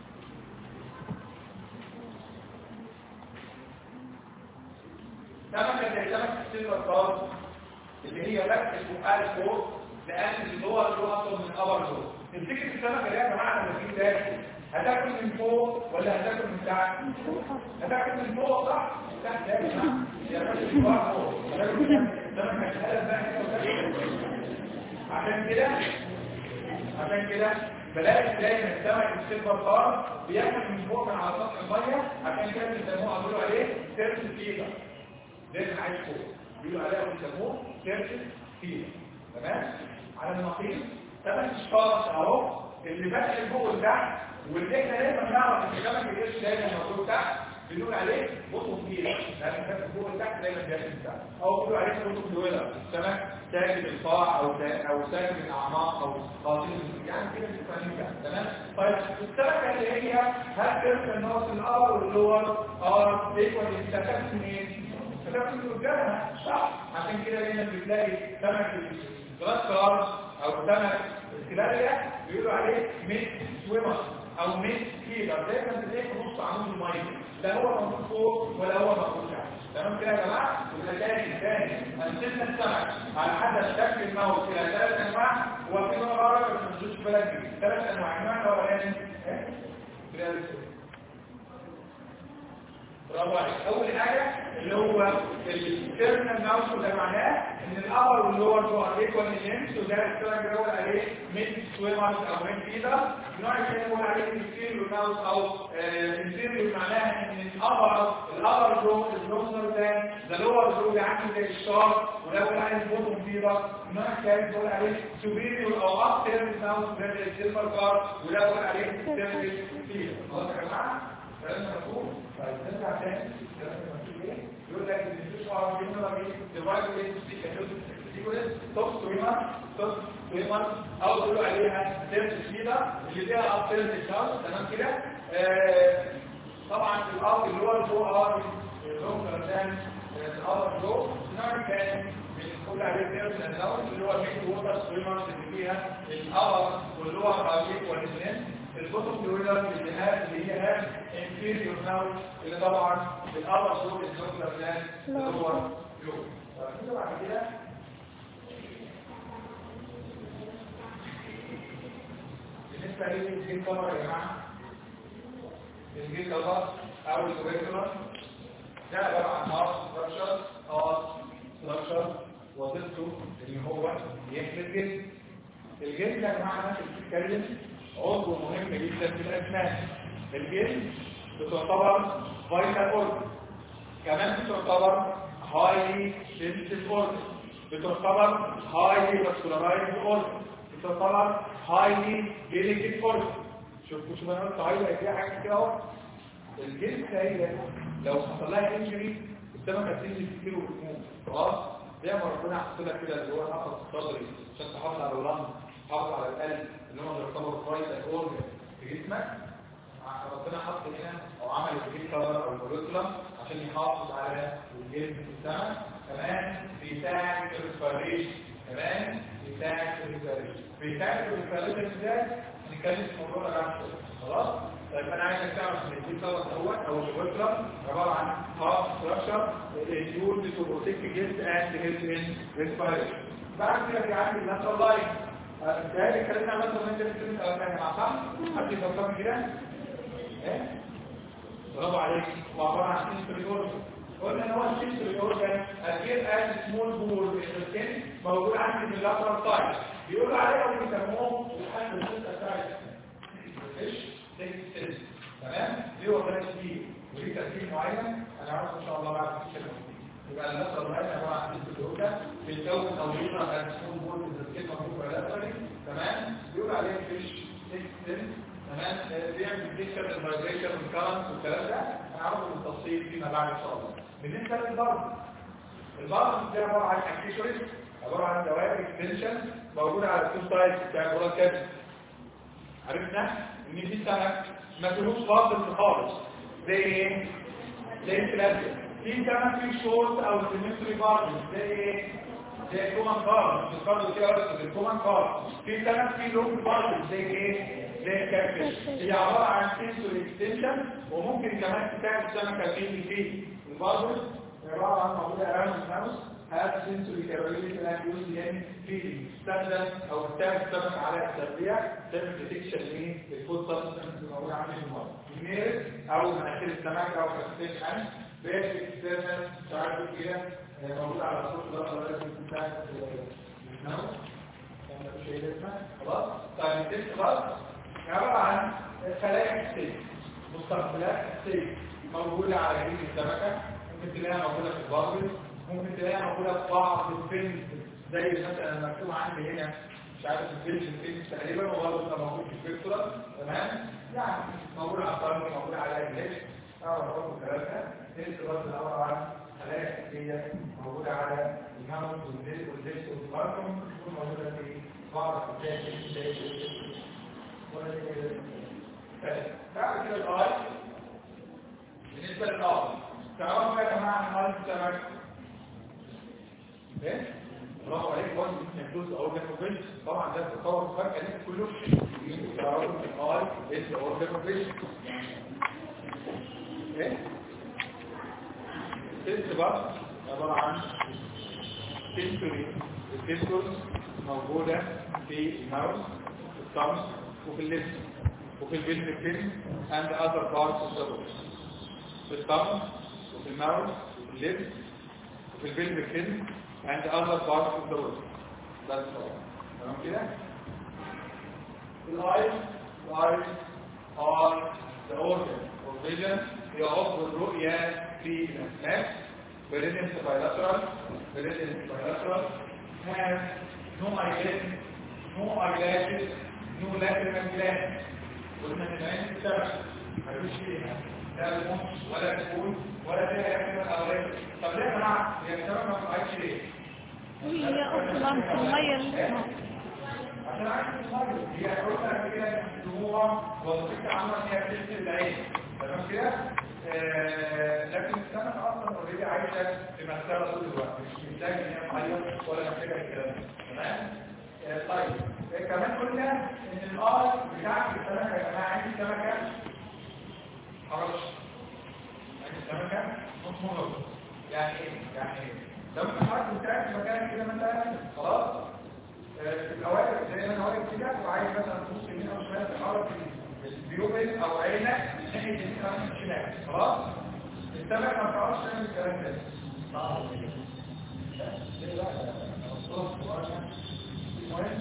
سمكه زي سمكه السيلفر كارد اللي هي بس فوقها فوق لان اللور له اطول من الابر له تفتكر السمكه دي يا جماعه لما تيجي تاكل هتاكل من فوق ولا هتاكل من تحت هتاكل من فوق صح تحت يا جماعه يا راجل من فوق هتاكل من تحت السمكه هتقلب بقى كده عشان كده عشان كده بلاقي دايما السمك السيلفر بار بياكل من فوق من على سطح الميه عشان كده بيسموه بيقولوا عليه سيرفس فيبر دايما عايش فوق بيقولوا عليه بيسموه سيرفس فيبر تمام على النقيض سمك الشارع اهو اللي بقى فوق لتحت واللي احنا دايما نعرف ان السمك القرش دايما موجود تحت بنقول عليه بطن فيه لان السمك فوق لتحت دايما بياكل تحت او بيقولوا عليه بطن دويلر السمك ساكن القاع او او ساكن الاعماق او قاصد يعني كده بتفهمين تمام طيب السمكه اللي هي هل ترسل النص الار واللور ار ايكوال استفدت منين؟ استفدت من قدامها صح عشان كده دايما بتلاقي سمك الجراس كار او سمك الكلاريا بيقولوا عليه ميت سويمر او ميت كيلر دايما بتلاقيه في نص عمود الميه لا هو موجود فوق ولا هو موجود تحت تمام كده يا جماعه يبقى تاني تاني قسمنا السمك على حسب شكل الموت الى ثلاث انواع وفي نوع بس ما تنسوش بالك بيه ثلاث انواع النوع الاولاني كده برافو عليك اول حاجه اللي هو التيرمينال ماوس ده معناه ان الابر واللور بتوع ايكوال لينس وده السمك اللي هو عليه ميد سويمرز او ميد فيدر النوع الثاني هو عليه انفيريور ماوس او انفيريور معناها ان الابر الابر جو اللونجر ذان ذا لور جو اللي عامل زي الشار وده هو عليه البوتوم فيدر النوع الثالث هو عليه سوبيريور او اب تيرمينال ماوس زي السيلفر كار وده هو عليه تيرمينال فيدر خلاص يا جماعه كلامنا مفهوم طيب نرجع تاني يقول لك ان الفيش ار جنرال ديفايد سيكونس توب سويمر توب سويمر او بيقولوا عليها سيرت سيدا اللي فيها اب سيرت شارج تمام كده طبعا الارض اللي هو الجو ار لون كردان الارض جو نوع كان بنقول عليه سيرت الاول اللي هو الميك ووتر سويمر اللي فيها الار واللور ار والاثنين البطن دويلر اللي هي اللي هي هاف انفيريور ناوت اللي طبعا الابر سور النوكلر بلان اللي هو لو طيب بعد كده بالنسبه للجين كفر يا جماعه الجين كفر او الكوريكولر ده عباره عن هارت ستراكشر هارت ستراكشر وظيفته ان هو يحمي الجسم الجسم يا جماعه ماشي بتتكلم عضو مهم جدا في الأسنان الجلد بتعتبر فايتال اورجن كمان بتعتبر هايلي سنسيتيف اورجن بتعتبر هايلي فاسكولارايزد اورجن بتعتبر هايلي ديليكيت اورجن شوفوا شوفوا انا قلت هايلي هتلاقي حاجه كده اهو الجلد هي لو حصل لها انجري السمكه هتنزل كتير وبتموت خلاص زي ما ربنا حط لك كده اللي هو النفس الصدري عشان تحافظ على اللنج تحافظ على القلب اللي هو بيعتبر كويس اورجن في جسمك ربنا حط هنا او عمل الجلد كفر او الكوريكولم عشان يحافظ على الجلد في السمك كمان بيساعد في الريسبيريشن كمان بيساعد في الريسبيريشن بيساعد في الريسبيريشن ازاي هنتكلم في الموضوع ده بعد شويه خلاص طيب انا عايزك تعرف ان الجلد كفر دوت او الكوريكولم عباره عن هاف ستراكشر يولد تو بروتكت جلد اند هيلث ان ريسبيريشن بعد كده في عندي اللاترال لاين ده اتكلمنا عن مثلا انت بتتكلم او كان مع صح حد يفكر كده ايه برافو عليك وعباره عن سنسوري اورجن قلنا ان هو السنسوري اورجن اكيد از سمول بول في السكن موجود عندي في اللاترال سايد بيقولوا عليه او بيسموه الحد السنسوري سايد ايش تكست تمام ليه هو ثلاث فيه وليه تركيب معين هنعرفه ان شاء الله بعد السنه يبقى اللاترال لاين عباره عن سنسوري اورجن بيتكون او يقرا از سمول بول في السكن موجود ولا لا تمام بيقول عليه فيش تكست تمام بيعمل ديكشن الفايبريشن والكرنت والكلام ده هنعرفه بالتفصيل فيما بعد ان شاء الله بالنسبه للضرب الضرب ده عباره عن اكسسوارز عباره عن دوائر اكستنشن موجوده على التو سايدز بتاع الجراد كابل عرفنا ان في سمك ما فيهوش فاصل خالص زي ايه زي الكلاسيك في سمك فيه شورت او سيمتري بارد زي ايه زي الكومان كارد مش الكارد كده بس الكومان كارد في سمك فيه لونج بارد زي ايه زي الكابش هي عبارة عن سنسور اكستنشن وممكن كمان تساعد السمكة في في البازل عبارة عن موجودة أرام الماوس هذا سنسوري كابابيلتي لا يوز يعني في تستخدم أو تساعد السمك على التربية تعمل ديتكشن للفود سبستنس اللي موجود عندي في الماوس الميرس أو مناخير السمك أو كاستيش عن بيت اكستنشن ساعات كده موجود على الصوت ده لازم تساعد الماوس خلاص طيب التست خلاص عباره عن خلايا ستيك مستقبلات ستيك موجوده على جلد السمكه ممكن تلاقيها موجوده في البابل ممكن تلاقيها موجوده في بعض الفيلم زي مثلا المكتوب عندي هنا مش عارف الفيلم الفيلم تقريبا وبرضه بيبقى موجود في الفيكتورا تمام يعني موجود على الطريق موجود على الجلد اه برضه الكلام ده تلت برضه عباره عن خلايا ستيكيه موجوده على الهامون والديل والديل والباركم تكون موجوده في بعض الكتاب زي بعد كده الاي بالنسبه للاي تعرفوا يا جماعه الاي بتاعك ايه برافو عليك برضه انت جزء او ده طبعا ده تطور فرق الناس كله تعرفوا الاي از اورجانيزيشن ايه الست بقى عباره عن سنسوري السنسورز موجوده في الماوس في الثامس وفي الليفت وفي البلد فين and other parts of the body في الثامس وفي الماوس وفي الليفت وفي البلد فين and other parts of the body that's all تمام كده الايز الايز are the organ of vision يعض الرؤية في الأسنان Meridian bilateral, meridian bilateral has no eyelid, no eyelashes, no lacrimal gland. قلنا ان العين بتشتغل مفيش فيها لا بتموت ولا تكون ولا فيها اي من الاولاد طب ليه يا جماعه هي السبب ما بتعيش ليه؟ هي اصلا في الميه اللي- عشان عايز تتمرد هي قلنا قبل كده ان هو وظيفتها عامه ان هي بتغسل العين تمام كده آه، لكن السمك اصلا اوريدي عايشه في مسألة طول الوقت مش محتاج ان هي تعيط ولا محتاجه الكلام ده تمام آه، طيب آه، كمان قلنا ان الار بتاعت السمكه يا جماعه عندي سمكه حرش عندي سمكه نص نص يعني ايه؟ يعني ايه؟ لو انت حركت بتاعك في مكان كده مثلا خلاص في الاوائل زي ما انا واقف كده وعايز مثلا تبص يمين او شمال تحرك البيوبل او عينك ناحيه اليمين او ناحيه الشمال خلاص السمك ما بتعرفش تعمل الكلام ده صعب ليه لا المهم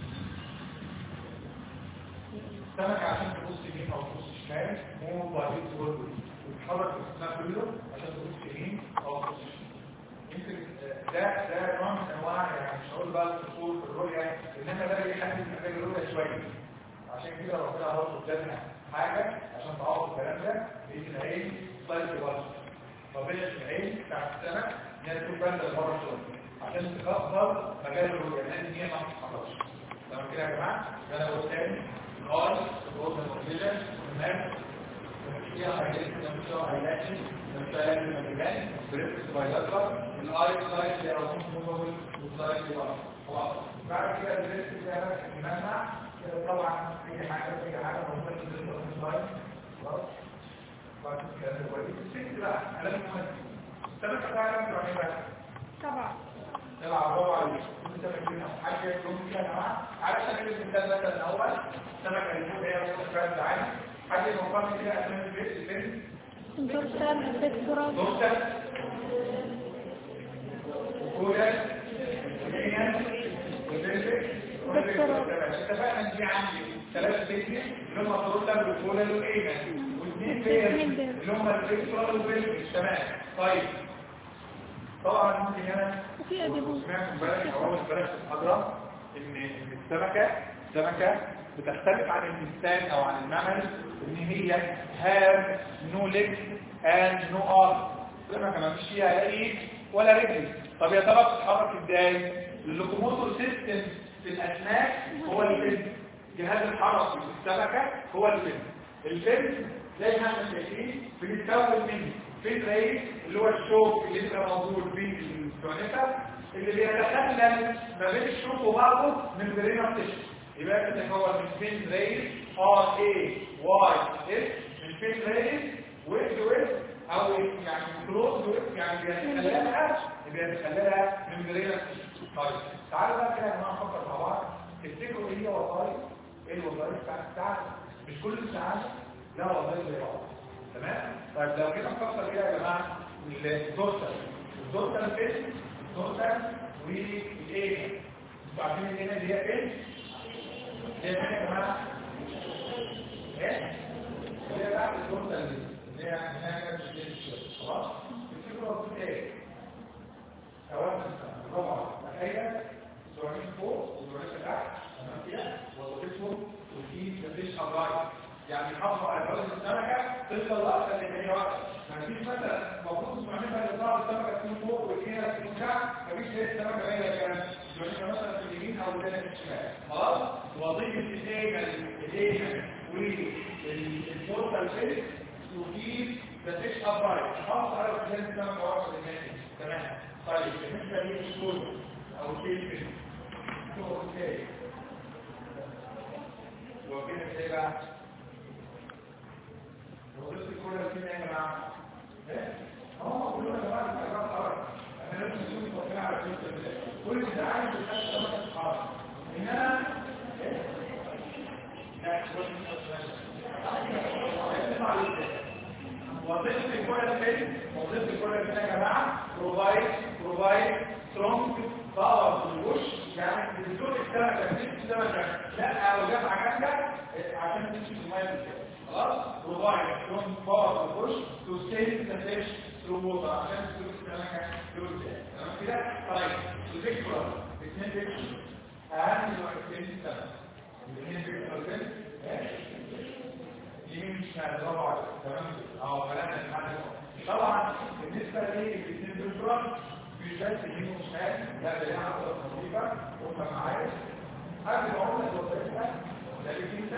السمك عشان تبص يمين او تبص شمال هو ضعيف تقول وتتحرك الاسماء كله عشان تبص يمين او تبص شمال يمكن ده ده نوع من انواع يعني مش هقول بقى القصور في الرؤيه انما ده بيحدد محتاج الرؤيه شويه عشان كده ربنا هو قدامنا حاجه عشان تعوض الكلام ده بيجي العين طيب برضه طبيعه العين بتاعت السمك ان هي تكون بارده لبره شويه عشان تكبر مجال الرؤيه لان هي ما بتتحركش تمام كده يا جماعه ده انا قلت تاني الغاز الغاز الموجوده تمام فيها حاجات كده مش علاجي مش علاجي المجال بريفكس بايلاترال الاي سايد اللي هو موفبل والسايد اللي هو خلاص بعد كده الريسك ده المنع كده طبعا اي حاجه اي حاجه موجوده في السايد خلاص بعد كده كويس الست بقى على المهم السبب بتاعنا بتوع ايه بقى طبعا تلعب برافو عليك انت فاكرين حاجه يوم كده يا جماعه عارف سبيل المثال مثلا الاول سمكه اللي فوق هي وسط الفرد عادي حد يفكرني كده اسامي البيت الفيلم دكتور فيكتورا نقطة وكولا وكينا اتفقنا ان في عندي ثلاثة فيكتور اللي هم الروتا والكولا والكينا واثنين فين اللي هم الفيكتور والفيكتور تمام طيب طبعا ممكن هنا وفي اديبوس سمعت امبارح او اول امبارح في المحاضره ان إن السمكه السمكه بتختلف عن الانسان او عن النمل ان هي have no legs and no arms السمكه ما فيش فيها لا ايد ولا رجل طب يا ترى بتتحرك ازاي اللوكوموتور سيستم في الاسماك هو الفيلم جهاز الحركي في السمكه هو الفيلم الفيلم زي ما احنا شايفين بنتكون منه فين رئيس اللي هو الشوك اللي بيبقى موجود في الكونيكا اللي بيتخلل ما بين الشوك وبعضه من برينا بتشن يبقى بتتكون من فين رئيس ار اي واي اس من فين رئيس ويت ويت او يعني كلوز ويت يعني بيتخللها بيتخللها من برينا بتشن طيب تعالوا بقى كده يا جماعه نفكر مع بعض تفتكروا ايه هي وظائف ايه الوظائف بتاعت الساعه مش كل الساعات لا وظائف زي بعض تمام طيب لو جينا نفكر كده يا جماعه الدورسال الدورسال فين الدورسال والايه انتوا عارفين الايه اللي هي فين هي فين يا جماعه ايه اللي هي بعد الكورتا اللي هي هناك خلاص الفكره بتقول ايه اولا طبعا تخيل سؤالين فوق وسؤالين تحت تمام كده وظيفتهم وفي تفريش ابراج يعني حافظوا على جوده السمكه تفضل واقفه اللي هي واقفه ما فيش مثلا المفروض اسمعين بقى اللي طلع السمكه تكون فوق والاثنين تكون تحت ما فيش زي السمكه باينه كده يبقى مثلا في اليمين او الثاني في الشمال خلاص وظيفه الايمن الايمن والبورتال فيس وفي تفريش ابراج حافظ على جوده السمكه واقفه اللي تمام طيب بالنسبه للسكول او الكيفن اوكي وكده ايه بقى وصلت الكوره فين يا جماعه ايه اه كلنا يا جماعه بنتكلم خلاص احنا لازم نشوف التوقيع على كل ده عايز يخش سمكه الحرب انما ايه لا وظيفه الكوره فين وظيفه الكوره فين يا جماعه بروفايد بروفايد سترونج باور في الوش يعني بتدور السمكه تمسك السمكه لا لو جت عجلك عشان تمشي في الميه خلاص بروفايد سترونج باور في الوش تو سيف ذا فيش ثرو ووتر عشان تدور السمكه لقدام تمام كده طيب الفكره اثنين فيش اهم من وقتين السمكه الاثنين فيش يمين شمال برافو تمام اه كلامنا الحل طبعا بالنسبه للاثنين دول مش بس يمين وشمال لا ده لها عضله خفيفه وانت معايا قبل ما اقول لك وظيفتها ده جدا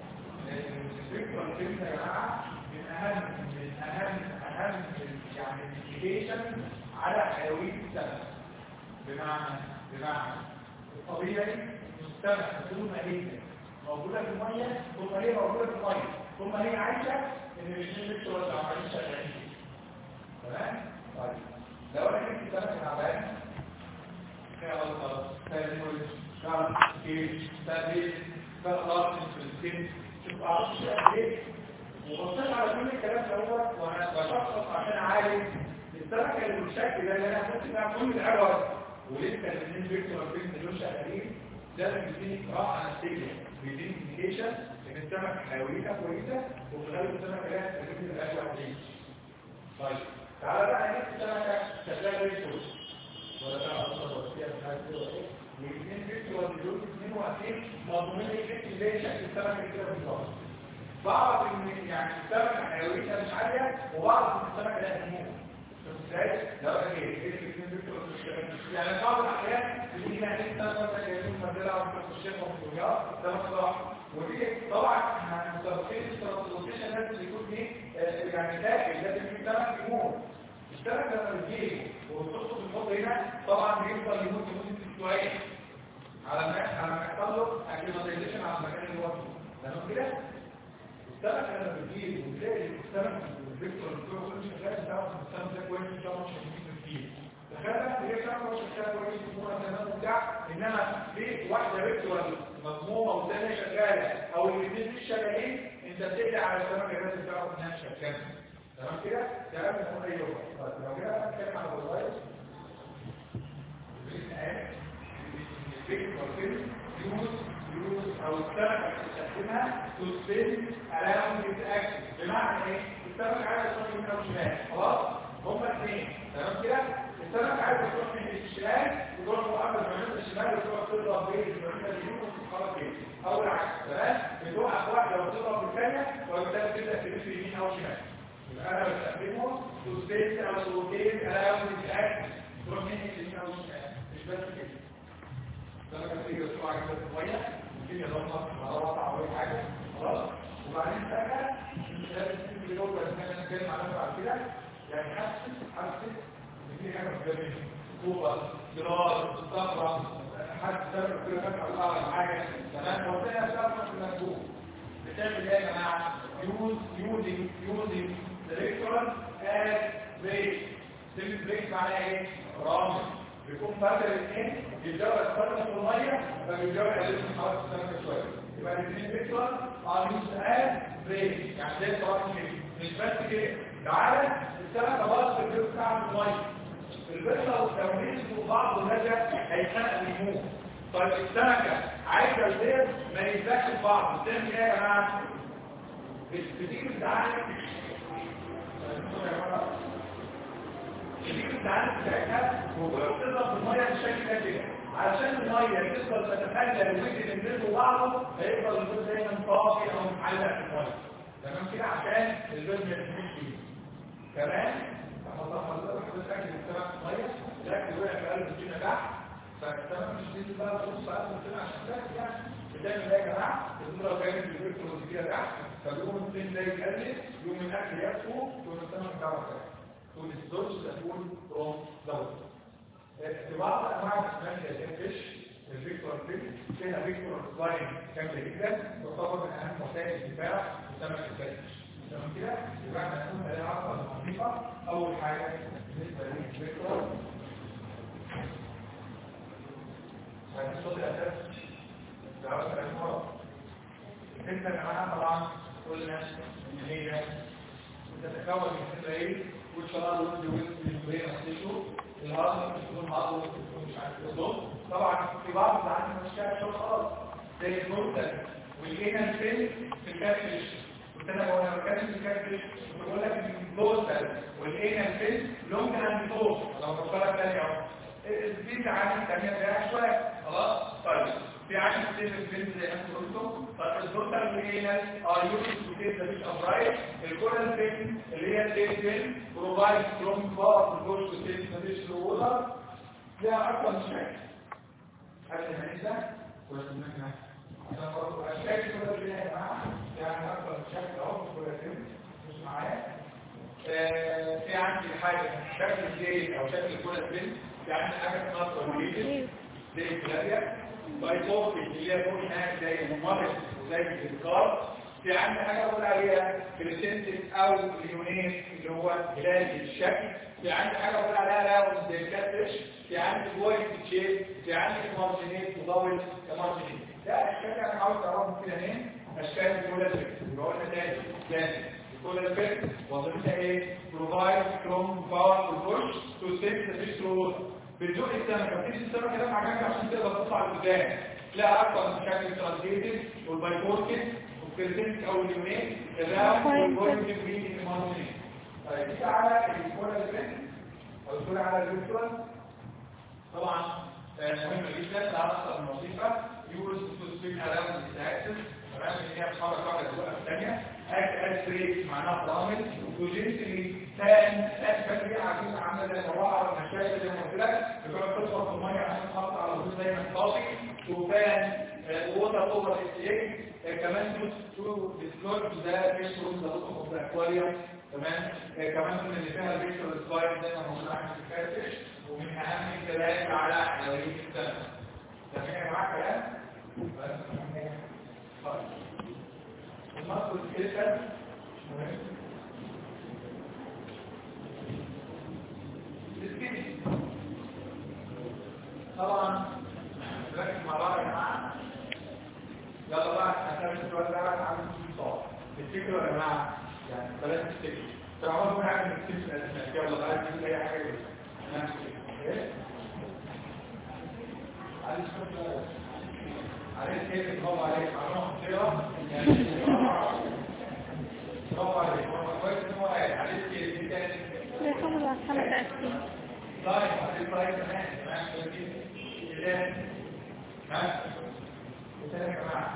الفكره الكلمه يا جماعه من اهم من اهم اهم يعني الانديكيشن على حيويه السمك بمعنى بمعنى الطبيعي السمك طول ما هي موجوده في الميه طول ما هي موجوده في الميه طول ما هي عايشه ان الاثنين بيكتبوا عمالين شغالين تمام طيب لو انا جبت سمك تعبان فيها غلطه تنمج شرط كيش تدريس فغلط في السن شوف اعرف ايه وبصيت على كل الكلام دوت وانا بشخص عشان عارف السمكه اللي بالشكل ده اللي انا كنت فيها كل العوض ولسه الاثنين بيكتبوا 2000 مليون شغالين ده بيديني راحه نفسيه بيديني انديكيشن ان السمك حيويتها كويسه وفي غالب السمكه لها تجربه الاكل دي طيب تعالى بقى نجيب السمكه شكلها زي الفل ولا تعرف تصور فيها مش عارف ايه ولا ايه والاثنين فيكتور والديول اثنين واقفين مضمونين الفكر زي شكل السمكه كده بالظبط بعض ان يعني السمكه حيويتها مش عاليه وبعض ان السمكه لها نمو ازاي؟ لو انا جاي ايه الاثنين فيكتور يعني بعض الاحيان بيجي لنا ايه مثلا جايبين مدينه او في الشيخ وفي الرياض ده مصلحه ودي طبعا احنا متفقين الترانسبورتيشن لازم يكون ايه يعني داخل لازم يكون سمك يموت السمك لما بيجي وبتحطه في الحوض هنا طبعا بيفضل يموت لمده اسبوعين على ما على ما يحصل له اكليماتيزيشن على المكان اللي هو فيه تمام كده السمك لما بيجي وتلاقي السمك الفيكتور اللي بتوعه كل شغال تعرف ان السمك ده كويس ان شاء الله مش هيموت كتير تخيل هي سمكه مش شغاله كويس ومره تمام وبتاع انما في واحده فيكتور مضمومه والثانيه شغاله او الاثنين مش شغالين انت بتقلق على السمكه لازم تعرف انها شغاله تمام كده كلام مهم ايوه طيب لو جينا نتكلم على الوظائف يوز يوز او السمكه بتستخدمها تسبل اراوند الاكشن بمعنى ايه السمكه عايزه تروح يمين او شمال خلاص هما اثنين تمام كده السمكه عايزه تروح من الشمال وتروح مقابل من الشمال وتروح تضرب بين المعده اليمين وتتحرك بين او العكس تمام بتوقف واحده وتضرب الثانيه وبالتالي تبدا تلف يمين او شمال يبقى انا بستخدمه تسبل او تروتين اراوند الاكشن تروح من اليمين او الشمال مش بس كده لما كان تيجي بسرعه كده شويه ممكن يضغط على وضع او اي حاجه خلاص وبعدين فجاه لازم تيجي جوه بس احنا نتكلم على بعد كده يعني حسس حسس ان في حاجه قدامي طوبه جرار صخره حد سبب كده فتح الارض حاجه تمام وقتها بتعرف في المكتوب بتعمل ايه يا جماعه يوز يوزنج يوزنج الكترون از بريك كلمه بريك معناها ايه رامل بيكون بدل الاثنين يتجاوز فتره في الميه فبيتجاوز عليهم حركه السمكه شويه يبقى الاثنين بيكتر ار يوز از بريك يعني زي الفرق كده مش بس كده تعالى السمكه باظت في البيت بتاعها في الميه البيضه والتمريض فوق بعض ونجا هيخنق ويموت طيب السمكه عايزه البيض ما يلزقش في بعض بتعمل ايه يا جماعه؟ بتيجي بتتعالج بتيجي بتتعالج بتاعتها وبتضرب في الميه بالشكل ده كده علشان الميه تفضل تتخلى ويجي تنزل بعضه هيفضل الجزء دايما طافي او معلق في الميه تمام كده عشان الجزء ما يتمشيش فيه كمان تحطها حضرتك حضرتك اكل السمك في الميه الاكل وقع في قلب الدنيا تحت فالسمك مش نزل بقى نص ساعه وكده عشان تاكل يعني بتعمل ايه يا جماعه؟ الدكتور كانت الالكترون كده تحت فبيقوم الدين ده يقلل يقوم الاكل يكفو يقوم السمك بتاعه تاني تقول الزوج تكون روم دبل في بعض انواع الاسماك اللي هي الفيش الفيكتور فيش فيها فيكتور سلاين كامله جدا تعتبر من اهم وسائل الدفاع لسمك الفيش تمام كده يبقى احنا هنقول عليها عقده لطيفه اول حاجه بالنسبه للفيكتور هنصوت الاساس دعوه الاسماء الفكره يا جماعه طبعا قلنا ان هي تتكون من خلايا والشرار والدي والبرين والتيشو الهارد بتكون هارد مش عارف ايه طبعا في بعض ساعات مش شايف خالص زي النورتال والجينال فين في الكاتش كنت انا وانا بتكلم في الكاتش كنت بقول لك ان النورتال والجينال فين لونج اند فوق لو بفكرك تاني اهو في تعامل ثانيه فيها شويه خلاص طيب في عامل ستيل الفين زي ما انتم قلتم طيب النورتال والجينال ار يوز تو كيس ذا فيش ابرايت الكورال فين اللي هي الديل فين بروفايد سترونج باور في الجوش وستيل ذا فيش ووتر ليها اكتر من شكل قبل ما نبدا كويس ان احنا عشان برضه اشكال كده اللي يا جماعه يعني اكتر من شكل اهو مش كويسين مش معايا في عندي حاجه شكل الجيل او شكل الكوره فين في عندي حاجه اسمها كورليتد زي الكلاريا بايتوبي اللي هي بقول هناك زي الممرض وزي الانكار في عندي حاجه بقول عليها كريسنتك او اليونين اللي هو هلال الشكل في عندي حاجه بقول عليها راوند زي الكاتفش في عندي بوينت تشيب في عندي مارجينيت مضاول كمارجينيت ده اشكال انا عاوز اعرفهم كده هنا اشكال الكولا فيكس يبقى قلنا تاني تاني الكولا فيكس وظيفتها ايه؟ بروفايد سترونج باور بوش تو سيف ذا فيش تو بتزق السمكه بتيجي السمكه ده مع جنب عشان تقدر تطلع لقدام لا اكتر من شكل ترانزيتد والبايفوركس والكريسنتك او اليونين الراوند والبوينت بريد المارجينيت طيب دي على الكولا فيكس او الكولا على الفيكتورال طبعا مهم جدا تعرف الوظيفه يوز تو سبيك اراوند اكسس تمام ان هي بتحرك واحده تبقى الثانيه اكت از بريك معناها فرامل وجنسلي تان اسفل دي عارفين عامله زي مروحه المشاكل زي ما قلت لك بتقعد تشرب في الميه عشان تحط على طول دايما صافي وفان ووتر اوفر اكسيك كمان تو ديسلوج ده فيش روم ده اوف ذا اكواريوم تمام كمان من اللي فيها الفيكتور سلايد زي ما موجود عندي في الكاتش ومن اهم الكلام على حلويات السنه ده فاهم معاك كلام المصل الكيسة مهم السكيني طبعا نركز مع بعض يا جماعه يلا بقى هنعمل السؤال ده عن الصوت الفكره يا جماعه يعني بلاش تفتكر تعملوا حاجه من السكيني الاساسيه يلا بقى نجيب اي حاجه نفس عليه كيف هو عليه معلومة خطيرة برافو عليك كويس ان هو قاعد عليه كيف دي كانت بيحافظ على الحالة التأثير طيب عليه طيب كمان تمام كده ها وثاني يا جماعة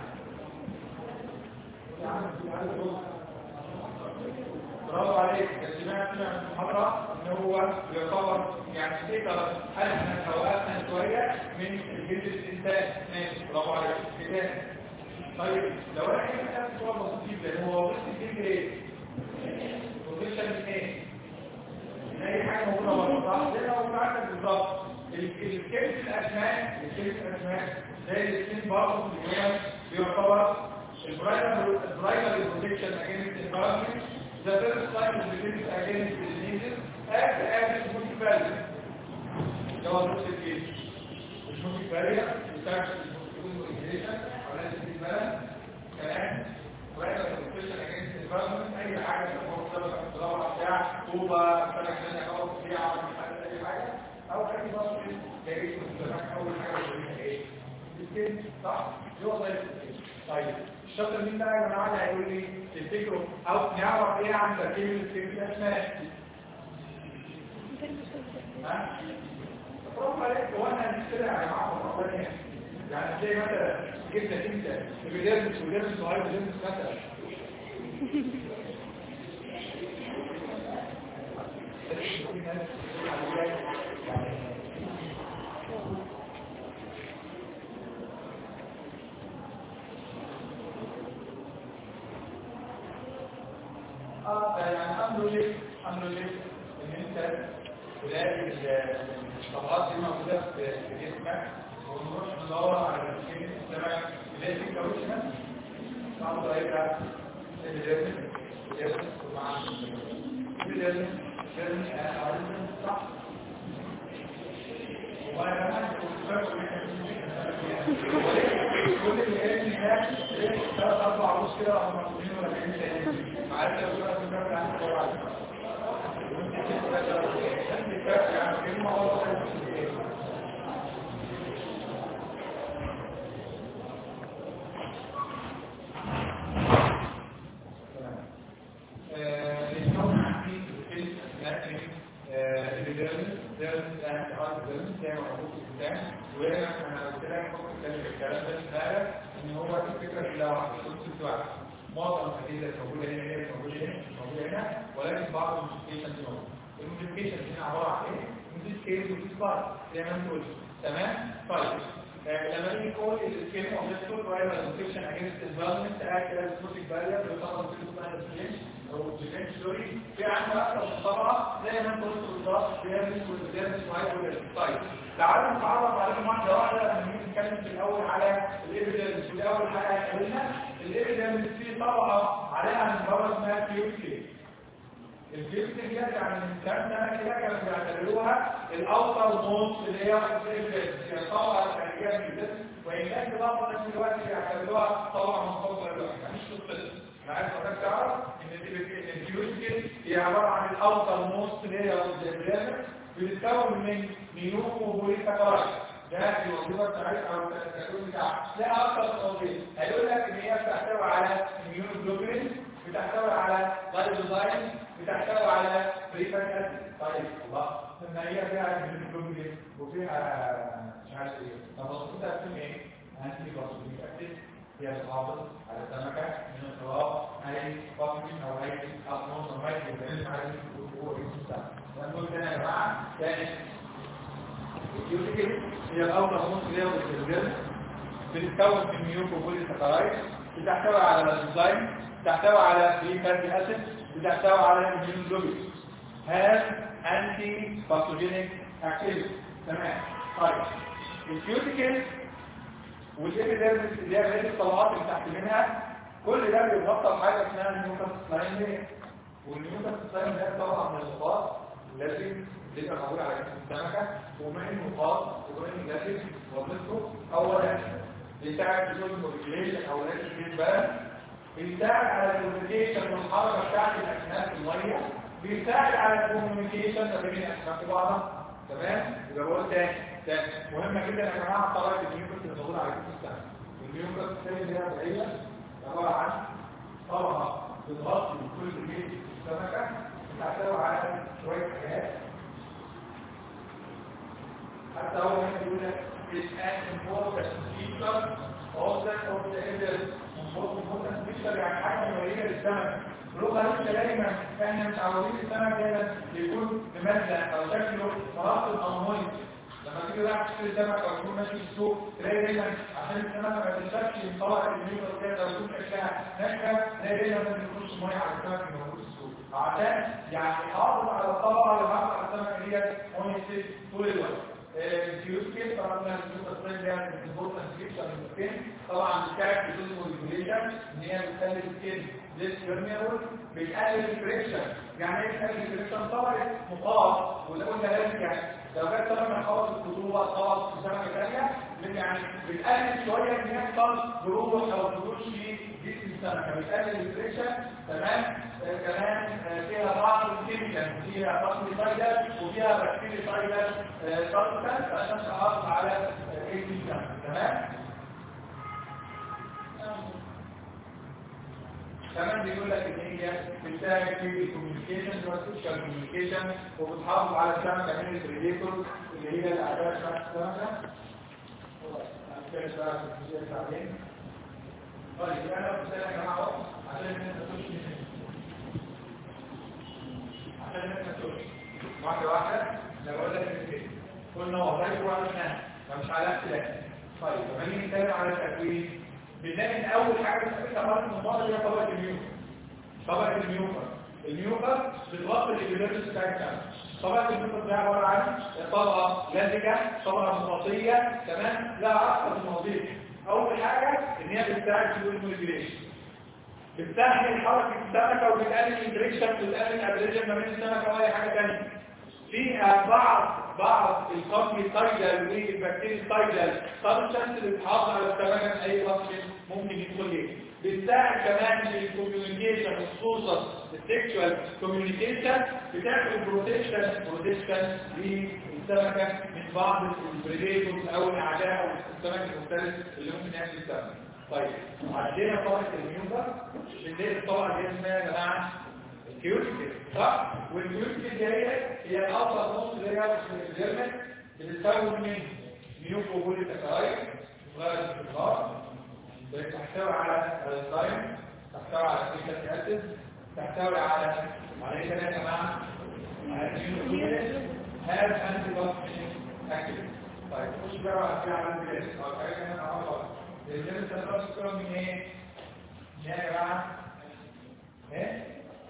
برافو عليك سمعت من المحاضرة ان هو يعتبر يعني ذكر أدنى أو أدنى شوية من الجلد الإنسان ماشي برافو عليك كده طيب لو انا كده كتبت سؤال بسيط جدا هو وظيفة الجلد ايه؟ بوزيشن ايه؟ ان اي حاجة موجودة بره صح؟ زي ما قلت عندك بالظبط الكلمة الأسماء الكلمة الأسماء زي السكين برضه بيعتبر البرايمري بروتكشن اجينست انفايرمنت the first line of defense against diseases act as a multivariate ده هو نفس الكيس مش multivariate بتاعت المultiplication ولا الاستقبال كلام برايمري بروتكشن اجينست environment اي حاجه تكون سبب الضرر بتاع طوبه سنه ثانيه او فيها او اي حاجه او اي ضغط جاي في اول حاجه ايه السكين صح هو زي السكين طيب الشاطر مين بقى يا جماعه اللي هيقول لي تفتكروا او نعرف ايه عن تركيب السكيل الاسماء ها برافو عليك هو انا هنشتري يا جماعه برافو عليك يعني هتلاقي مثلا جبنا انت بيدرس ودرس صغير ودرس مثلا اه يعني الحمد لله الحمد لله ان انت تلاقي الطبقات دي موجوده في في جسمك ونروح ندور على السكين السمك تلاقي في كاوتش مثلا صعب طريقه الجسم الجسم مع الجسم الجسم صح وانا ما كل اللي قال لي ده ثلاث اربع روس كده هم مقبولين ولا كان تاني معاك لو شرط الكلام ده عندك طبعا وهنا احنا قلت لك ممكن نتكلم الكلام ده في ان هو الفكره كلها واحده كونسبت واحد معظم الحديثة الموجودة هنا هي موجودة هنا موجودة هنا ولكن بعض الموديفيكيشنز موجودة الموديفيكيشنز هنا عبارة عن ايه؟ موديف سكيل وديس بار زي ما انت قلت تمام؟ طيب لما نيجي نقول السكيل اوف ذا فود رايت انفكشن اجينست ديفلوبمنت اكت از سبوتيك بارير بيطلع في اسمها السكيل او ديفنس ستوري في عندنا اكثر طبعا زي ما انت قلت بالظبط بيرمس والديرمس وايت طيب تعالوا نتعرف عليهم واحده واحده لما نيجي نتكلم في الاول على الايفيدنس ودي اول حاجه قلنا الايفيدنس فيه طبعا عليها من بره اسمها كيوتي الكيوتي دي يعني من كام سنه كده كانوا بيعتبروها الاوتر موست اللي هي الايفيدنس هي طبعا خارجيه من الجسم وان كان في بعض الناس دلوقتي بيعتبروها طبعا مصدر الوحي مش قصه انا عايز حضرتك تعرف ان الكيوتي هي عباره عن الاوتر موست اللي هي الايفيدنس بتتكون من ميوم وبوليساكرايد ده الوظيفه بتاعتها او التكون بتاعها لا اكثر تفاصيل هيقول لك ان هي بتحتوي على immunoglobulin بتحتوي على لايبوزايم بتحتوي على بريفات اسيد طيب الله لما هي فيها immunoglobulin وفيها مش عارف ايه طب وظيفتها بتكون ايه؟ انتي باسوليك اسيد هي بتحافظ على السمكه من التراب اي فاكشن او اي اصناف او اي بيتكلم على الوقوع ونقول تاني يا جماعه تاني الكيوتيكل هي الأوضة نص ليها بالجلد بتتكون من ميوكوبولي سكرايد بتحتوي على الانزيم بتحتوي على فري فاتي اسيد بتحتوي على الميونوجلوبين هاز انتي باثوجينيك اكتيفيتي تمام طيب الكيوتيكل والابيديرمس اللي هي بقيه الطبقات اللي تحت منها كل ده بيتغطى بحاجه اسمها الميوكاسلاين والميوكاسلاين ده طبعا من الصفات لازم تبقى موجود على جسم السمكه ومن النقاط ومن الجسم وظيفته اولا بيساعد في زون موديفيكيشن او لازم بقى بيساعد على الكوميونيكيشن والحركه بتاعت الاسماك في الميه بيساعد على الكوميونيكيشن ما بين الاسماك وبعضها تمام يبقى بقول تاني تاني مهمه جدا يا جماعه طريقه الميوكس اللي موجوده على جسم السمك الميوكس اللي هي بعيده عباره عن طبقه بتغطي كل بيت السمكه بتحتوي على شويه حاجات حتى هو هنا بيقول لك is an important feature of the of the evidence important feature يعني حاجه مميزه للسمك لغه لسه دايما احنا متعودين السمك دايما يكون بمادة او شكله مرطب او ميه لما تيجي رايح تشتري سمك او تكون ماشي في السوق تلاقي دايما عشان السمكه ما تنشفش من طبق الميوكس كده او يكون شكلها ناشفه تلاقي دايما لازم يخش ميه على السمك اللي موجود في السوق عشان يعني يحافظ على الطبقه اللي محافظ على السمكه ديت ميه طول الوقت الكيوسكيل طبعا الكيوسكيل ده بتظبط السكيل من طبعا بتساعد في جزء موديفيكيشن ان هي بتخلي السكين ليس بيرميبل بتقلل الفريكشن يعني ايه بتقلل الفريكشن طبعا مقاوم وده قلنا لازم يعني لو كانت طبعا خلاص الخطوبه خلاص في سمكه ثانيه يعني بتقلل شويه ان يحصل جروح او خدوش في جسم السمكه بتقلل الفريكشن تمام كمان فيها بعض الكيميكال فيها بكتيريا وفيها بكتيريا سبستانس عشان تحافظ على جسم السمكه تمام كمان بيقول لك ان هي بتساعد في الكوميونيكيشن والسوشيال كوميونيكيشن وبتحافظ على السمكه من البريديتور اللي هي الاعداء بتاعت السمكه هنتكلم بقى في الجزئيه بعدين طيب انا بسال يا جماعه اهو عشان انت تخش عشان انت تخش واحده واحده لو اقول لك كده قلنا وظائف وعملناها فمش على اختلاف طيب لما نيجي نتكلم على التكوين بنلاقي ان اول حاجه بتفتح خالص من بعض هي طبقه الميوكر طبقه الميوكر الميوكر بتغطي الابيديرمس بتاعتها طبقه الميوكر دي عباره عن طبقه لزجه طبقه مطاطيه تمام لها اكثر من وظيفه اول حاجه ان هي بتساعد في الموليكيوليشن بتسهل حركه السمكه وبتقلل الانتريكشن وبتقلل الابريشن ما بين السمكه واي حاجه ثانيه فيها بعض بعض الفانجي سايدل والبكتيريا سايدل سبستانس اللي بتحافظ على السمكه من اي فانكشن ممكن يدخل ليه بتساعد كمان في الكوميونيكيشن خصوصا السكشوال كوميونيكيشن بتعمل بروتكشن بروتكشن للسمكه من بعض البريديتورز او الاعداء او السمك المختلف اللي ممكن ياكل السمكه طيب عندنا طبقه الميوكر بنلاقي الطبقه دي اسمها يا جماعه الكيوتيكل صح والكيوتيكل دي هي هي الاوسط نص اللي هي الديرمس بتتكون من ميوكوبوليساكرايد صغيره الاستثمار تحتوي على الانزيم تحتوي على سيكليك اسيد تحتوي على على ايه كمان يا جماعه على الكيوتيكل هاز انتي باكتيريال اكتيفيتي طيب خش بقى في عمل بيس او حاجه كمان اهو الجنس تتكون من ايه؟ من ايه يا جماعه؟ ايه؟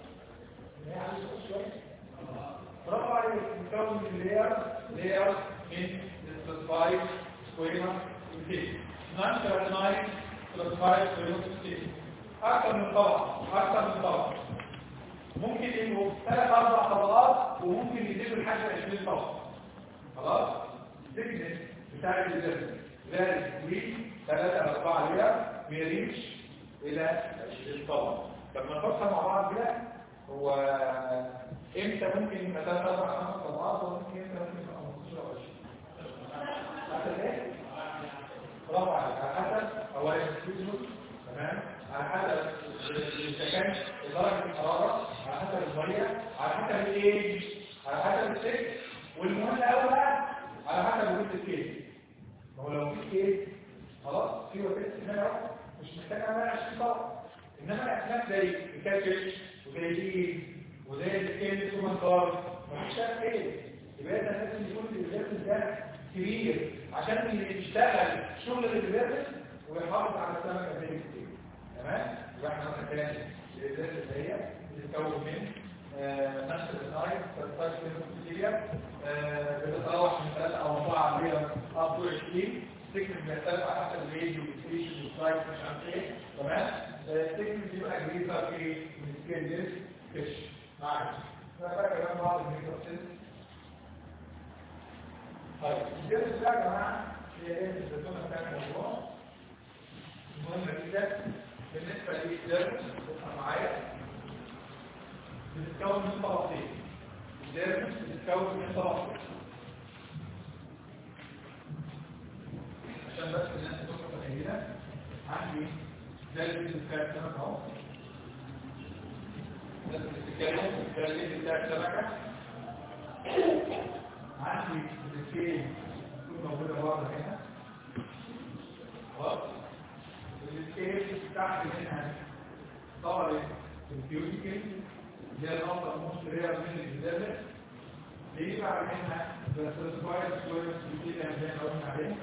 برافو عليك بتكون من لير لير من السبايك سكويما وتيك نان كراتينايت سبايك سكويما وتيك اكثر من طبقه اكثر من طبقه ممكن يبقوا ثلاث اربع طبقات وممكن يزيدوا لحد 20 طبقه خلاص الثيكنس بتاع الجسم ذلك وي ثلاثة أربعة لير بيريتش إلى 20 طبقه لما نحطها مع بعض كده هو امتى ممكن يبقى ثلاث اربع خمس طبقات وممكن امتى ممكن يبقى 15 او 20 حسب ايه؟ برافو عليك على حسب اولا الفيزيوس تمام على حسب السكن درجه الحراره على حسب الميه على حسب الايج على حسب السكس والمهم قوي بقى على حسب وجود الكيس ما هو لو في كيس خلاص في وسيله هنا مش محتاج اعمل 20 طبقه انما الاسماك زي الكاتش وزي الإيد وزي السكيل سومنتار مفيش شك ايه يبقى ده لازم يكون الإزاز ده كبير عشان اللي يشتغل شغل الإزاز ويحافظ على السمكة زي الكتير تمام؟ يبقى احنا مثلا كان الإزاز اللي هي بتتكون من نفس النايت تلتاش من الكتيريا بتتراوح من 3 أو 4 مليون أب تو 20 سكن بيختلف على حسب الريديو والسبيشن والسلايد مش عارف ايه تمام؟ السكن بيبقى جريزة في السكين ديسك فيش معاك فبقى كمان بعض الميكروسيس طيب الجرس ده يا جماعه هي ايه الزيتونه بتاعت الموضوع مهمه جدا بالنسبه للجرس بص معايا بتتكون من طبقتين الجرس بتتكون من طبقتين عشان بس الناس تبقى متخيله عندي جرس بتتكون تمام اهو الناس بتتكلم الكلام بتاع السمكة عندي السكين تكون موجودة بره هنا خلاص السكين تحت منها طبعا الكيوتيكل اللي هي النقطة المشترية من الجزازة بيجي بعد منها بس السبايس كويس بيجي زي ما قلنا عليه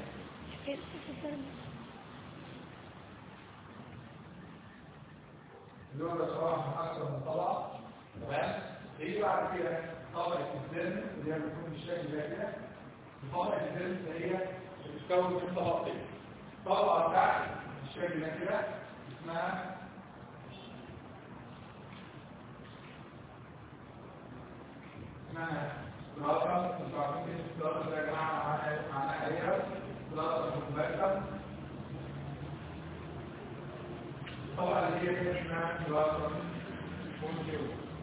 اللي هو بصراحة من أكثر من طبقة تمام يجي بعد كده طبقة الزرن اللي هي بتكون بالشكل ده كده طبقة الزرن اللي هي بتتكون من طبقتين طبقة تحت بالشكل ده كده اسمها اسمها سلطة انتوا عارفين كده السلطة ده يا جماعة معناها معناها ايه؟ سلطة متباشرة طبعا اللي هي اسمها دراسة كونتيو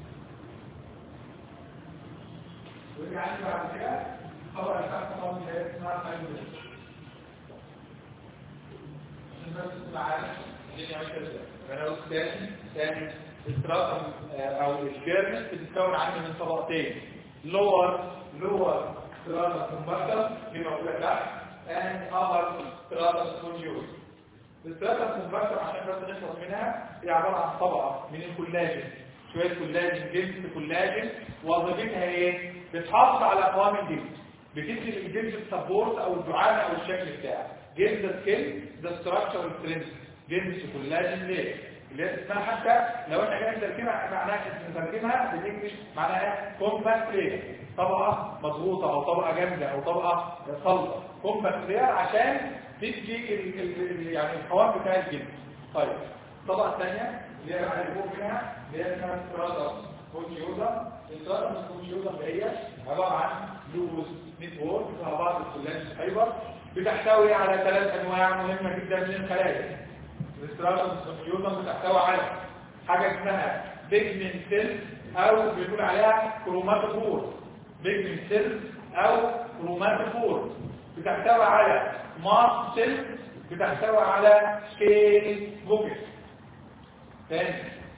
ويجي عندي بعد كده طبعا تحت طبعا اللي هي اسمها فايبر عشان بس تبقى عارف الدنيا ماشيه ازاي فانا قلت تاني تاني الستراتم او الجيرنس بتتكون عندي من طبقتين لور لور ستراتم كومباكتر دي موجوده تحت and upper stratum spongios الستراتم كومباكتر عشان بس نخلص منها هي عباره عن طبقه من الكولاجين شويه كولاجين جنس كولاجين وظيفتها ايه بتحافظ على قوام الجلد بتدي للجلد السبورت او الدعامه او الشكل بتاعه جلد ذا سكين ذا ستراكشر سترينث جنس كولاجين ليه اللي هي اسمها حتى لو احنا جاي نترجمها معناها نترجمها بالانجلش معناها كومباكت لير طبقه مضغوطه او طبقه جامده او طبقه صلبه كومباكت لير عشان تدي ال- ال- ال- يعني القوام بتاع الجلد طيب الطبقه الثانيه اللي هي بقى اللي فوق منها اللي هي اسمها ستراتا كونيوزا الستراتا كونيوزا اللي هي عباره عن لوز نتورك فيها بعض الكولاجين فايبر بتحتوي على ثلاث انواع مهمه جدا من الخلايا الاستراتيجي الكمبيوتر بتحتوي على حاجه اسمها بيجمنت سيل او بيقول عليها كروماتوفور بيجمنت سيل او كروماتوفور بتحتوي على ماست سيل بتحتوي على سكيل بوكس تاني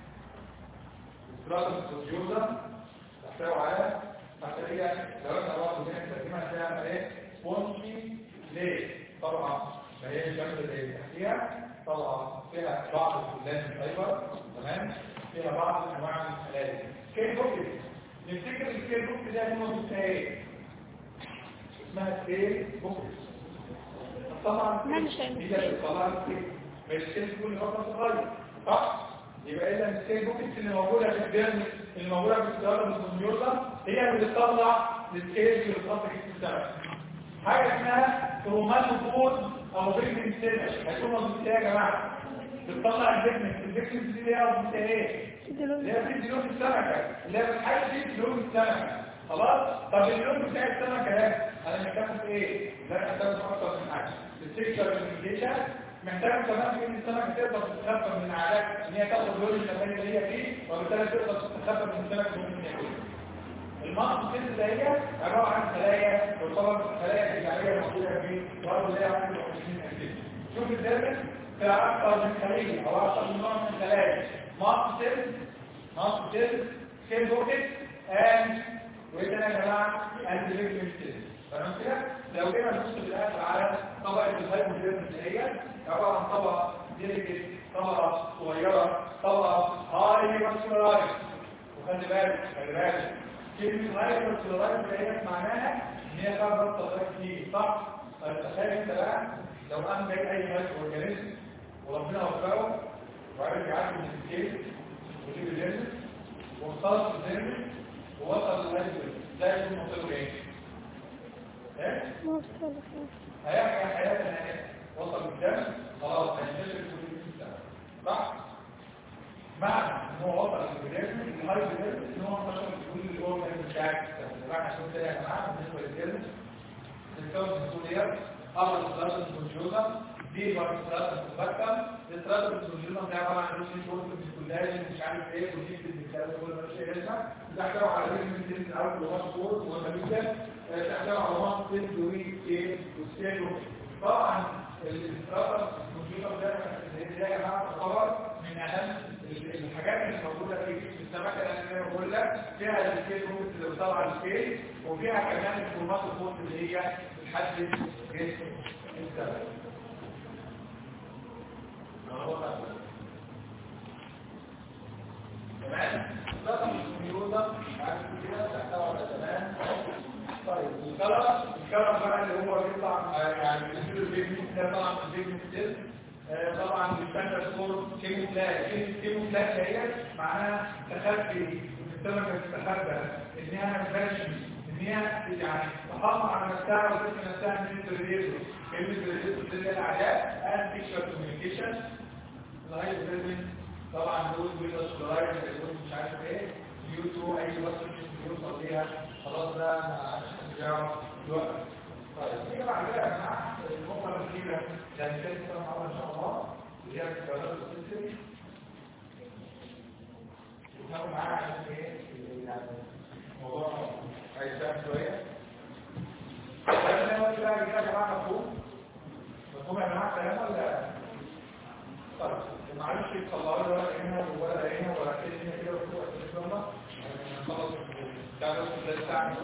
الاستراتيجي الكمبيوتر تحتوي على تحتوي لو انت برضه هنا ترجمها هتلاقي ايه سبونجي ليه طبعا ما هي الجامده زي اللي تحتيها طبعا فيها بعض الكولاجين فايبر تمام فيها بعض انواع من الخلايا سكيل بوكس نفتكر السكيل بوكس ده هو اسمها ايه اسمها سكيل بوكس طبعا منشأ هي اللي بتطلع السكيل ما السكيل كل فتره صغير صح يبقى اذا السكيل بوكس اللي موجوده في الدم اللي موجوده في السيارة الكمبيوتر هي اللي بتطلع السكيل اللي بتحط في السمك حاجه اسمها كروماتوفور او فيكتيم سيل هتكون وظيفتها يا جماعه بتطلع الفيكتيم الفيكتيم دي اللي هي وظيفتها ايه اللي هي بتدي لون السمكه اللي هي بتحدد لون السمكه خلاص طب اللون بتاع السمكه ده انا محتاج في ايه ده محتاج اكتر من حاجه السكشر كوميونيكيشن محتاج كمان ان السمكه تقدر تتخفى من علاج ان هي تاخد لون النبات اللي هي فيه وبالتالي تقدر تتخفى من السمكه ممكن ياكلها المنطقة اللي هي عبارة عن خلايا تعتبر خلايا تجارية موجودة في برضه اللي هي 21 أكتيف شوف الدرس في أكثر من خلية أو أكثر من نوع من الخلايا ماست سيل ماست سيل سيل بوكيت أند وإيه تاني يا جماعة؟ أند ليفنج سيل تمام كده؟ لو جينا نبص في الآخر على طبقة الهايبوثيرمس اللي هي عبارة عن طبقة ديليكت طبقة صغيرة طبقة هاي ماسكولارايز وخلي بالك خلي بالك كلمة هايبر كلورايد ديت معناها ان هي فيها ضغط غير كتير صح؟ طيب تخيل انت بقى لو قام جاي اي مايكرو اورجانيزم وربنا وفقه وعرف يعدي من السكيل ويجيب الليمت وخلص الليمت ووصل للهايبر ده يكون مصيره ايه؟ ايه؟ موصل هيحيا حياة نهائية وصل الدم خلاص هينتشر كل السنة صح؟ معنى ان هو وصل للجسم الهاي جسم ان هو انتشر في كل الاورجن بتاعك معنى عشان كده يا جماعه بالنسبه للجسم الكون السوريات امر الثلاثه الكونجوزا دي بقى الثلاثه المفكر الثلاثه الكونجوزا ده عباره عن روتين شورت من كولاجين مش عارف ايه ودي بتتكلم كل ما شيء لازمه تحتوي على فيتامين دي الاول ومشهور ومالوجا تحتوي على مصل دوي كي وسيلو طبعا الثلاثه الكونجوزا ده يا جماعه تعتبر من اهم الحاجات اللي موجوده في السمكه اللي انا بقول لك فيها السكيل ممكن اللي بتطلع السكيل وفيها كمان الفورمات الفوت اللي هي بتحدد جسم السمكه تمام رقم الكمبيوتر عارف كده تحتوي على تمام طيب الكلام الكلام بقى اللي هو بيطلع يعني بيصير البيبي ده طبعا البيبي ستيل طبعا بيستنى سكور كيمو بلاك كيمو بلاك هي معناها تخفي السمكه تتخبى انها ما تبانش ان هي يعني تحافظ على نفسها وتسمى نفسها من الريزو كلمه الريزو دي الاعداء and picture communication لايف فيزن طبعا دول بيبقى سكرايب بيقول مش عارف ايه يوتيوب اي وصف بيوصل ليها خلاص ده عشان يعرف يوقف طيب نيجي بعد كده يا جماعه النقطه الاخيره يعني كده ان شاء الله اللي هي القرارات السيستم وتاخد معاها عشان ايه يعني موضوع عايز فاهم شويه انا كده يا جماعه مفهوم مفهوم يا جماعه كلام ولا طيب ولا هنا ولا هنا ولا هنا كده وفوق ان شاء الله خلاص تعالوا ده ساعه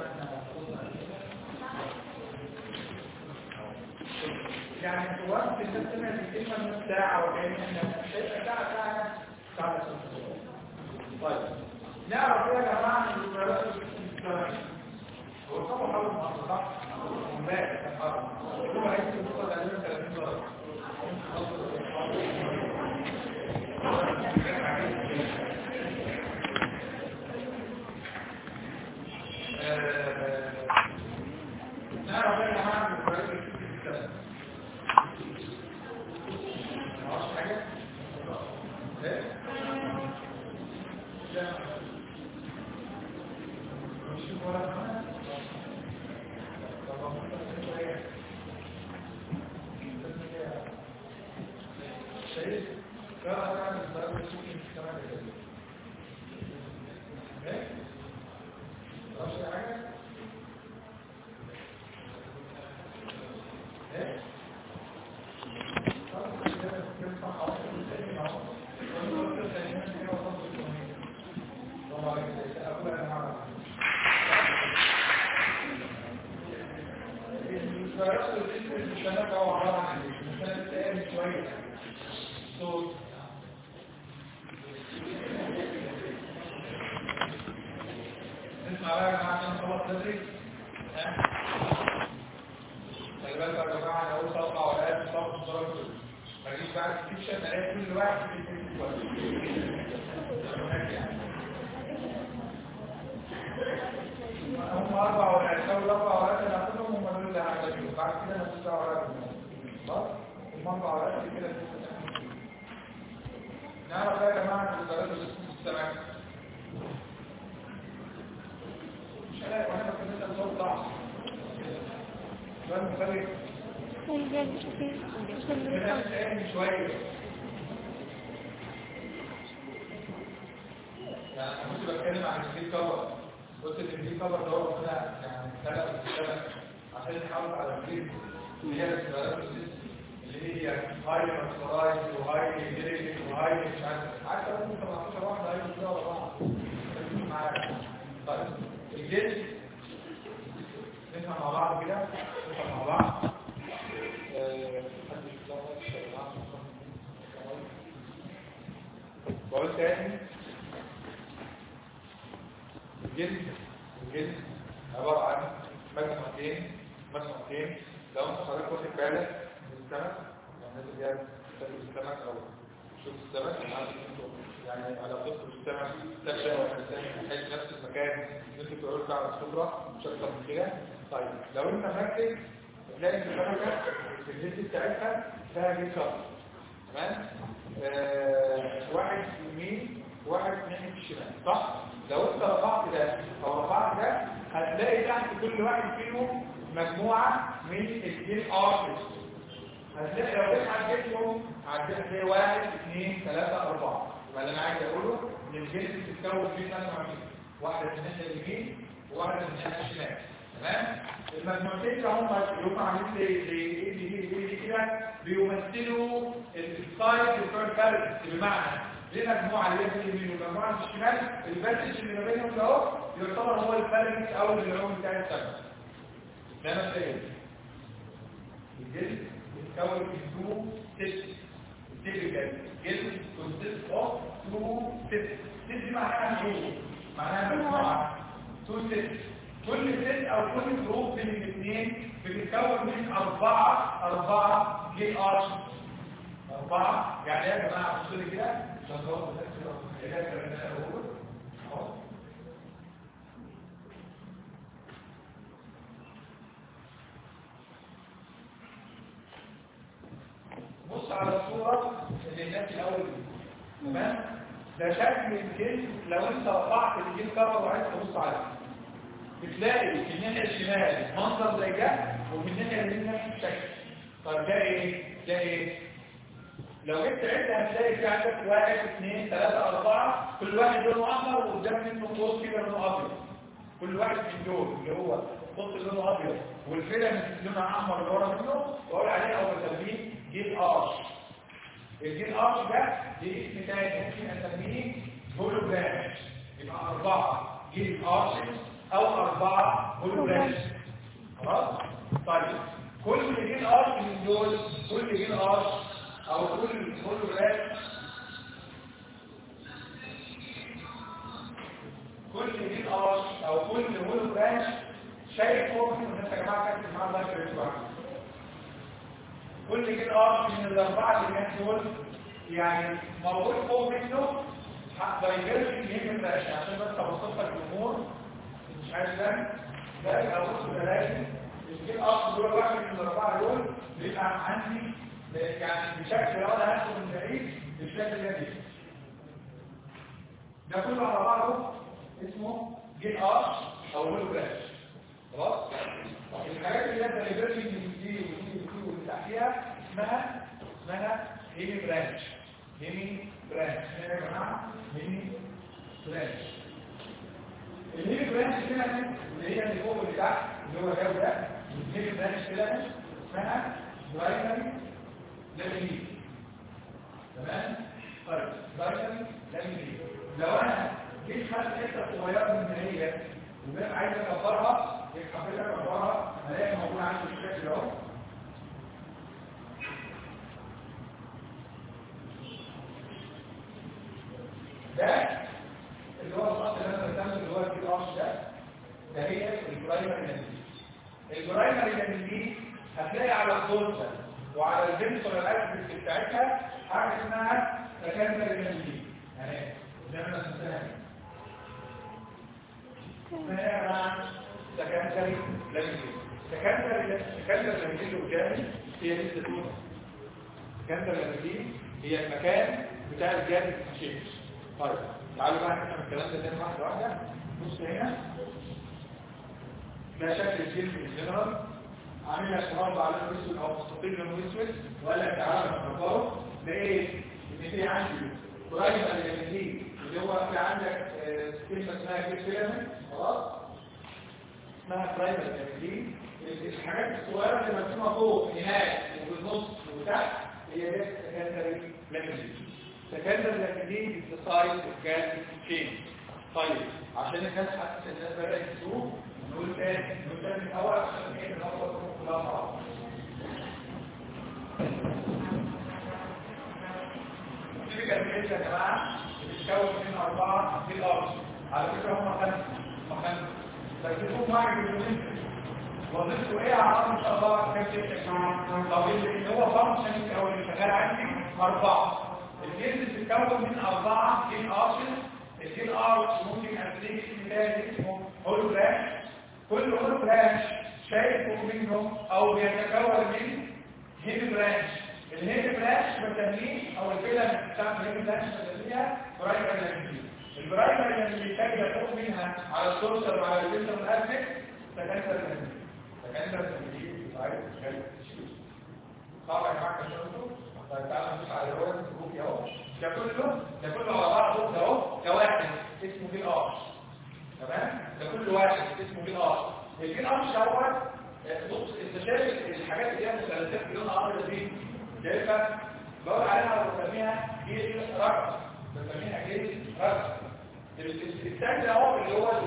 يعني في وقت الناس سمعت الكلمه من ساعه وكان احنا هيبقى ساعه ساعه ساعه طيب نعرف ايه يا جماعه ان الفيروس السمعي هو طبعا حاول مع صح امبارح كان حرب هو عايز يوصل ل 30 درجه نعرف ايه يا جماعه ان الفيروس السمعي معرفش حاجه ايه لا مش ولا حاجه نسمع بقى يا جماعه عشان نخلص بدري ها خلي بالك يا جماعه انا اقول صفحه ولا قد صفحه الدرجه ما تجيش بعد السكشن الاقي كل واحد في الكتاب هم اربع ورقات اول اربع ورقات انا هاخدهم هم دول اللي هعملهم بعد كده انا مش دعوه ورقات خلاص هم اربع ورقات كده نعرف بقى يا جماعه ان الدرجه السماء مش عارف وانا بكلمك الصوت ضعف سؤال مختلف الجلد في كده تاني شويه يعني انا كنت بتكلم عن الفيل كفر قلت ان الفيل كفر ده هو كده يعني خلق السنه عشان يحافظ على الفيل اللي هي الاختيارات اللي هي هاي ماكسرايز وهاي جريك وهاي مش عارف عارف ممكن 17 واحده هاي كده ورا بعض معاك طيب الجلد نفهم مع بعض كده نفهم مع بعض بقول تاني الجلد الجلد عبارة عن مجموعتين مجموعتين لو انت حضرتك واخد بالك من السمك يعني لازم يعني تاكل السمك او شوف السمك أنا عارف إن انتوا يعني على ضفر السمك تبدا وانت حيث نفس المكان اللي انتوا بتقولوا فيه على الصبرة مش اكتر من كده طيب لو انت مركز تلاقي ان السمكه في الجلد بتاعتها فيها جلد شرط تمام آه واحد يمين واحد ناحيه الشمال صح لو انت رفعت ده او رفعت ده هتلاقي تحت كل واحد فيهم مجموعه من الجيل ارتس هتلاقي لو جيت عديتهم عديت هتلاقي واحد اثنين ثلاثه اربعه يبقى اللي انا عايز اقوله ان الجلد بتتكون فيه مجموعتين واحده من الناحيه اليمين وواحده من الناحيه الشمال تمام المجموعتين اللي هم اللي هم عاملين زي زي ايه دي ايه دي كده بيمثلوا السايد بتوع الفرق بمعنى ليه مجموعه اللي هي في اليمين والمجموعه في الشمال الباسج اللي ما بينهم ده اهو يعتبر هو الفرق او العموم بتاع السبب ده مبدئيا الجلد بيتكون من تو ست تيبيكال جلد كونسيست اوف تو ست ست معناها ايه؟ معناها مجموعه تو ست كل ست او كل جروب بين الاثنين بتتكون من اربعه اربعه جي ارش اربعه يعني ايه يا جماعه بصوا لي كده عشان تقعدوا كده كده كده اهو بص على الصورة اللي هناك الأول دي تمام ده شكل الجلد لو انت رفعت الجلد كفر وعايز تبص عليه بتلاقي في الناحية الشمال منظر زي ده وفي الناحية اليمين نفس الشكل طب ده ايه؟ ده ايه؟ لو جبت عدة هتلاقي في عندك واحد اثنين ثلاثة أربعة كل واحد لونه أحمر وقدام منه قوس كده لونه أبيض كل واحد من دول اللي هو قوس لونه أبيض والفيلم لونها أحمر اللي ورا منه بقول عليه أو بسميه جيل آرش الجين ارش ده ليه اسم تاني ممكن اسميه هولوجرام يبقى اربعه جين ارش او اربعه هولوجرام خلاص طيب كل جين ارش من دول كل جين ارش او كل هولوجرام كل جين ارش او كل هولوجرام شايف فوق ان انت يا جماعه كانت معانا الله يكرمك كل جين ارش من الاربعه اللي كانت دول يعني موجود فوق منه دايفيرجن يمكن ده عشان بس اوصف لك الامور مش عايز ده ده الاول ثلاثه الجين ارش دول واحد من الاربعه دول بيبقى عندي يعني بشكل لو انا هاخده من بعيد بالشكل ده كده ده كله على بعضه اسمه جين ارش او هولوجراف خلاص الحاجات اللي هي دايفيرجن من دي ودي ودي واللي تحتيها اسمها اسمها هيمي برانش هيمي برانش هنا يا جماعه هيمي برانش الهيمي برانش كده اللي هي اللي فوق واللي تحت اللي هو ده وده الهيمي برانش كده اسمها برايمري لاميني تمام طيب برايمري لاميني لو انا جيت خدت حته صغيره من هي وبقى عايز اكبرها حبيت اكبرها الاقي موجود عندي الشكل اهو ده اللي هو الخط اللي انا رسمته اللي هو الكي ارش ده ده هي البرايمري لانجليز البرايمري لانجليز هتلاقي على الدورسال وعلى البنسول الاسبكت بتاعتها حاجه اسمها سكندري لانجليز يعني زي ما انا رسمتها اسمها سكندري لانجليز سكندري سكندري لانجليز قدامي هي لسه تونس سكندري لانجليز هي المكان بتاع الجانب الشيخ طيب تعالوا بقى نفهم الكلام ده تاني واحده واحده بص هنا ده شكل الجلد الجنرال عامل لك مربع على اسود او مستطيل لونه اسود وقال لك تعالى نكبره لايه؟ ان في عندي برايمر الجلد اللي هو في عندك كلمه اسمها كيس فيلامنت خلاص اسمها برايمر الجلد الحاجات الصغيره اللي مرسومه فوق هناك وفي النص وتحت هي دي سكندري لامينيت سكندري لامينيت بتسايد كان تشينج طيب عشان الناس حتى الناس بدات تشوف نقول تاني نقول تاني الاول عشان ايه نخلص كلها مع بعض التيبيكال ميل يا جماعه بتتكون من اربعه في الارض على فكره هم خمسه هم خمسه تركيزهم واحد بالمناسبه وظيفته ايه على ان شاء الله كام تكتب طب اللي هو فانكشن او اللي شغال عندي اربعه الجلد بتتكون من اربعه جين ارشز الجين ارش ممكن ابليك اسم تاني اسمه هولوجراف كل هولوجراف شايفه منه او بيتكون من هيد برانش الهيد برانش بسميه او الفيلم بتاع الهيد برانش بسميها برايمري لاميني البرايمري لاميني تاجي فوق منها على السورسر وعلى الفيلتر الاسمك سكندر لاميني سكندر لاميني طيب حلو طبعا يا جماعه شفتوا طيب تعالوا نبص على الرول الجروب اهو ده كله ده كله على بعض ده اهو ده واحد اسمه جين ارش تمام ده كل واحد اسمه جين ارش الجين ارش دوت بص انت شايف الحاجات اللي هي مثلثات بلونها ابيض دي شايفها بقول عليها بسميها جيل رقم بسميها جيل رقم التاج ده هو اللي هو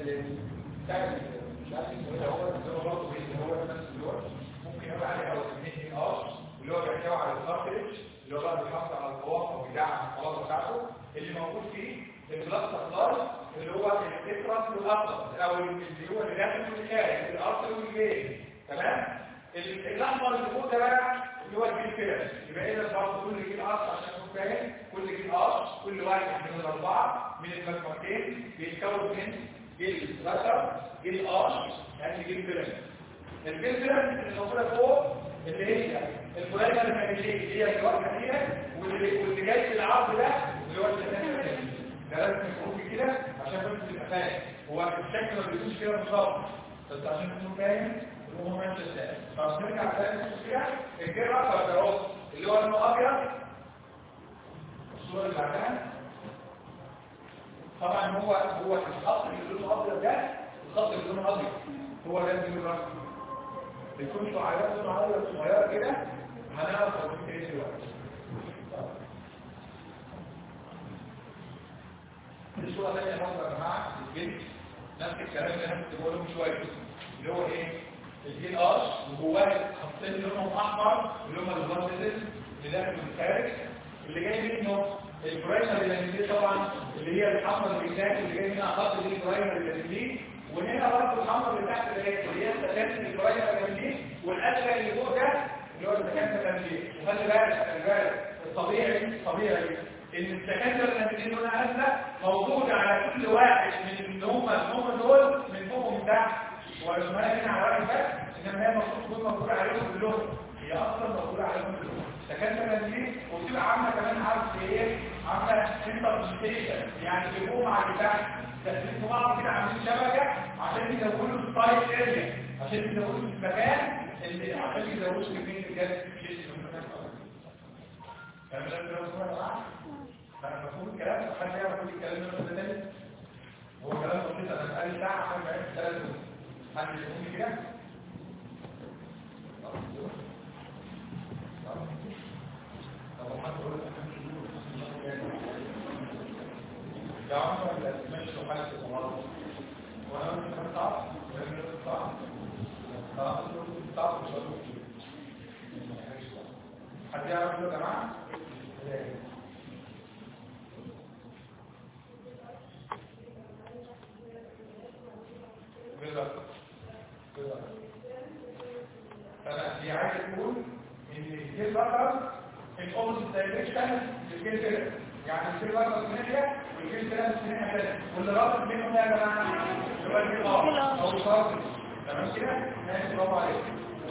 التاج مش عارف اسمه ايه هو اللي هو برضه اللي هو نفس الوقت ممكن يقول عليه او اسميه ارش اللي هو بيحتوي على الكارتريج اللي هو بقى بيحافظ على القوام او بيدعم الخلاصه بتاعته اللي موجود فيه البلاس سبلاي اللي هو التكراس الاخضر او اللي هو اللي داخل في الخارج الارض والجيل تمام الاحمر اللي فوق ده بقى اللي هو الجيل كده يبقى اذا برضه كل جيل ارض عشان تكون فاهم كل جيل ارض كل واحد من الاربعه من المجموعتين بيتكون من جيل رسم جيل ارض يعني جيل بيراميد الجيل بيراميد اللي موجوده فوق اللي هي الفلايمر المالية اللي هي الواحدة دي واللي جاي في العرض ده اللي هو الثلاثة ده لازم يكون كده عشان بس تبقى فاهم هو الشكل ما بيكونش كده بالظبط بس عشان تكون فاهم الامور ماشيه ازاي فعشان نرجع تاني كده الجير اصلا ده اهو اللي هو لونه ابيض الصوره اللي بعدها طبعا هو هو الخط اللي لونه ابيض ده الخط اللي لونه ابيض هو ده اللي لونه بيكون شعيرات صغيرة صغيرة كده هنعرف هو في ايه دلوقتي ودي صوره ثانيه برضه يا جماعه الجلد نفس الكلام اللي انا كنت بقوله من شويه اللي هو ايه الجيل ارش وجواه خطين لونهم احمر اللي هم البلاد فيزل اللي داخل من الخارج اللي جاي منه البرايمري لانجلي طبعا اللي هي الحمراء اللي بتاعت اللي جاي منها خط دي البرايمري لانجلي وهنا برضه الحمراء اللي تحت اللي هي اللي هي السكان البرايمري لانجلي والازرق اللي فوق ده اللي هو السكان لانجلي وخلي بالك خلي بالك الطبيعي طبيعي ان السكان اللانجلي هنا ازرق موجود على كل واحد من اللي هم هم دول من فوق ومن تحت وعلماء هنا على واحد بس انما هي المفروض تكون موجوده عليهم كلهم هي اصلا موجوده عليهم كلهم سكان دي وبتبقى عامله كمان عارف ايه عامله انترستيشن يعني بيقوم مع البتاع تسليم بعض كده عاملين شبكه عشان يزودوا السايت اريا عشان يزودوا المكان اللي عشان يزودوا كميه الجاز فاهم الكلام ده يا جماعه؟ فانا مفهوم الكلام حد يعرف يقول الكلام ده تاني هو كلام بسيط انا بقالي ساعه عشان بعيد ثلاث حد يقول لي كده يا عمر لا تمشي حالك الصلاة وانا مش هتعرف وانا مش هتعرف خلاص تعرف مش هتعرف حد يعرف يا جماعة بالظبط بالظبط فانا دي عايز تقول ان الجيل بقى الاوبوزيت دايركشن للجيل كده يعني الجيل بقى من ناحيه والجيل كده من ناحيه كده واللي رابط بينهم يا جماعه اللي هو الجيل اه او الشرط تمام كده ماشي برافو عليك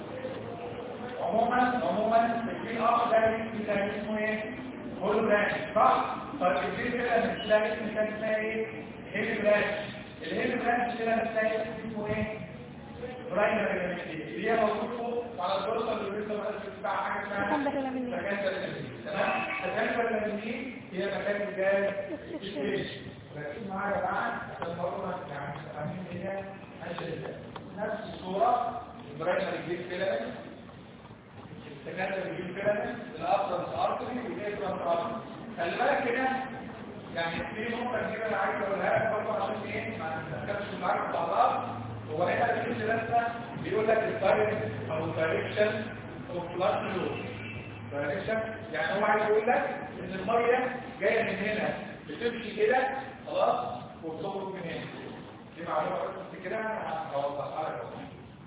عموما عموما الجيل اه ده بيبقى اسمه ايه هولو برانش صح طيب الجيل كده بتلاقي اسم كان اسمها ايه هيلي برانش الهيلي برانش كده بتلاقي اسمه ايه برايمري اللي هي موجود فوق على الدراسه اللي لسه ما بتاع حاجه اسمها سكندري لامينيه. سكندري لامينيه تمام سكندري لامينيه هي مكان الجاز الستيج ركزوا معايا يا جماعه عشان برضه يعني فاهمين هي ماشيه ازاي نفس الصوره البرايمري جيل فيلامنت السكندري جيل فيلامنت الافرنس ارتري والايفرنس ارتري خلي بالك كده يعني في نقطه كده انا عايز اقولها لك برضه عشان ايه ما نتكلمش في العرض بتاع الارض هو هنا الكيس لسه بيقول لك الدايركت او الدايركشن اوف فلاش فلو دايركشن يعني هو عايز يقول لك ان الميه جايه من هنا بتمشي كده خلاص وبتخرج من هنا دي معلومه بس كده هوضحها لك اهو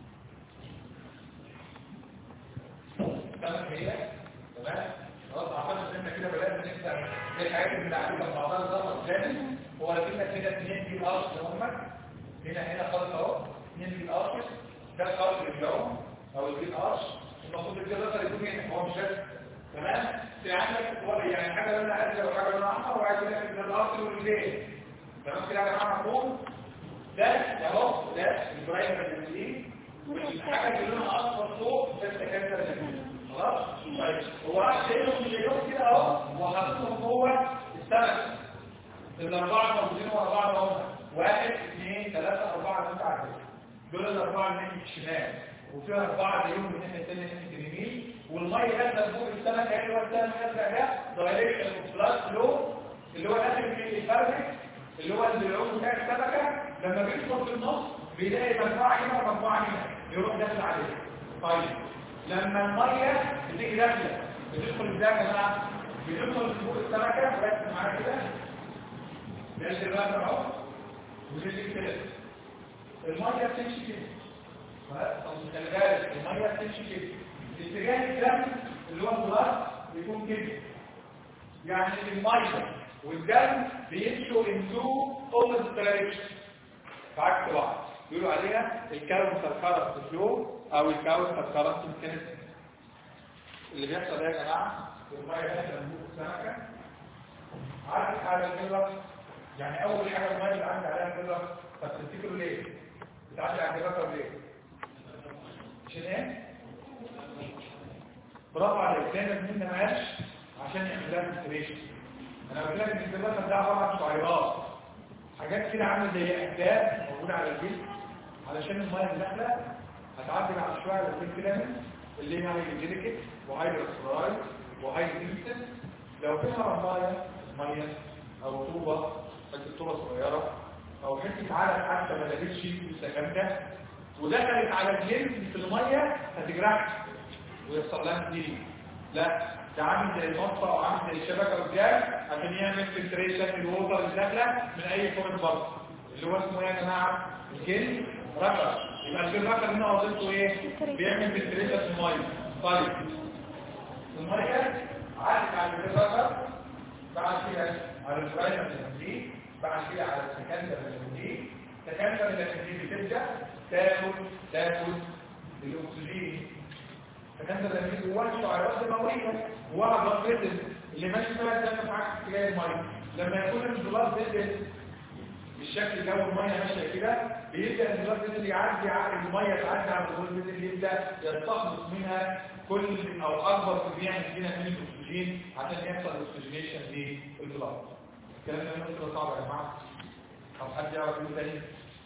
تمام هي تمام خلاص اعتقد ان كده بدات نبدا زي الحاجات اللي بنعملها مع بعض ظبط ثاني هو كده كده اثنين دي الارش هم هنا هنا خالص اهو اثنين دي الارش ده الارش الجو او الجين ارش المفروض الجزء ده يكون هنا هو مش بس تمام في عندك يعني حاجه لونها ازرق وحاجه لونها احمر وعايز اقول لك ان الارش والجين تمام كده يا جماعه مفهوم ده اهو ده البرايمري اللي والحاجه اللي لونها اصفر فوق ده السكندري خلاص طيب هو راح شايلهم شايلهم كده اهو وحاططهم جوه السمك الاربعه موجودين ورا بعض اهو واحد اثنين ثلاثه اربعه خمسه عدد دول الاربعه اللي ناحيه الشمال وفي اربعه زيهم من الناحيه الثانيه ناحيه اليمين والميه نازله فوق السمك اللي هو السمك الازرق ده دايركشن بلس فلو اللي هو نازل في الفرق اللي هو العوم بتاع السمكه لما بيدخل في النص بيلاقي مجموعه هنا ومجموعه هنا يروح داخل عليه طيب لما الميه بتيجي داخله بتدخل ازاي يا جماعه بتدخل في فوق السمكه ركز معايا كده نازل بقى اهو ونزل كده الميه بتمشي كده خلي بالك الميه بتمشي كده اتجاه الدم اللي هو البلاط بيكون كده يعني الميه والدم بيمشوا انتو اوبوزيت دايركشن بعكس بعض بيقولوا عليها الكارون سركارة فلو او الكارون سركارة ميكانيزم اللي بيحصل ده يا جماعه الميه هنا بنبوك السمكه عارف حاجه كده يعني اول حاجه الميه اللي عندي عليها كده طب تفتكروا ليه بتعدي على الجبهه ليه عشان ايه برافو عليك دايما مين معاش عشان يعمل لها فلتريشن انا قلت لك ان الجبهه ده عباره عن شعيرات حاجات كده عامله زي اهداف موجوده على الجلد علشان الميه اللي داخله هتعدي على الشويه اللي في الفيلامنت اللي هي هايدروجينيك وهايدروسرايد وهايدروجينيك لو فيها رمايه ميه او طوبه الطوبه صغيره او حته على حتى ما لقيتش لسه جامده ودخلت على الجلد في الميه هتجرحها ويحصل لها دي لا ده عامل زي المصفى او عامل زي الشبكه قدام عشان يعمل فلتريشن الووتر اللي داخله من اي فورن بره اللي هو اسمه ايه يا جماعه الجلد رقم يبقى الجلد رقم هنا وظيفته ايه بيعمل فلتريشن في الميه طيب الميه عدت على الجلد رقم بعد كده على الفرايمر اللي بعد كده على السكندر اللي السكندر اللي بتبدا تاخد تاخد الاكسجين فكان ده لما جواه الشعيرات الدمويه جواه البلاد فيزل اللي ماشي فيها الدم معاك اتجاه الميه لما يكون البلاد فيزل بالشكل جو الميه ماشيه كده بيبدا البلاد فيزل يعدي على الميه تعدي على البلاد فيزل يبدا يستخلص منها كل او اكبر كميه ممكنه من الاكسجين عشان يحصل اكسجينيشن للبلاد الكلام ده ممكن صعب يا جماعه طب حد يعرف ايه تاني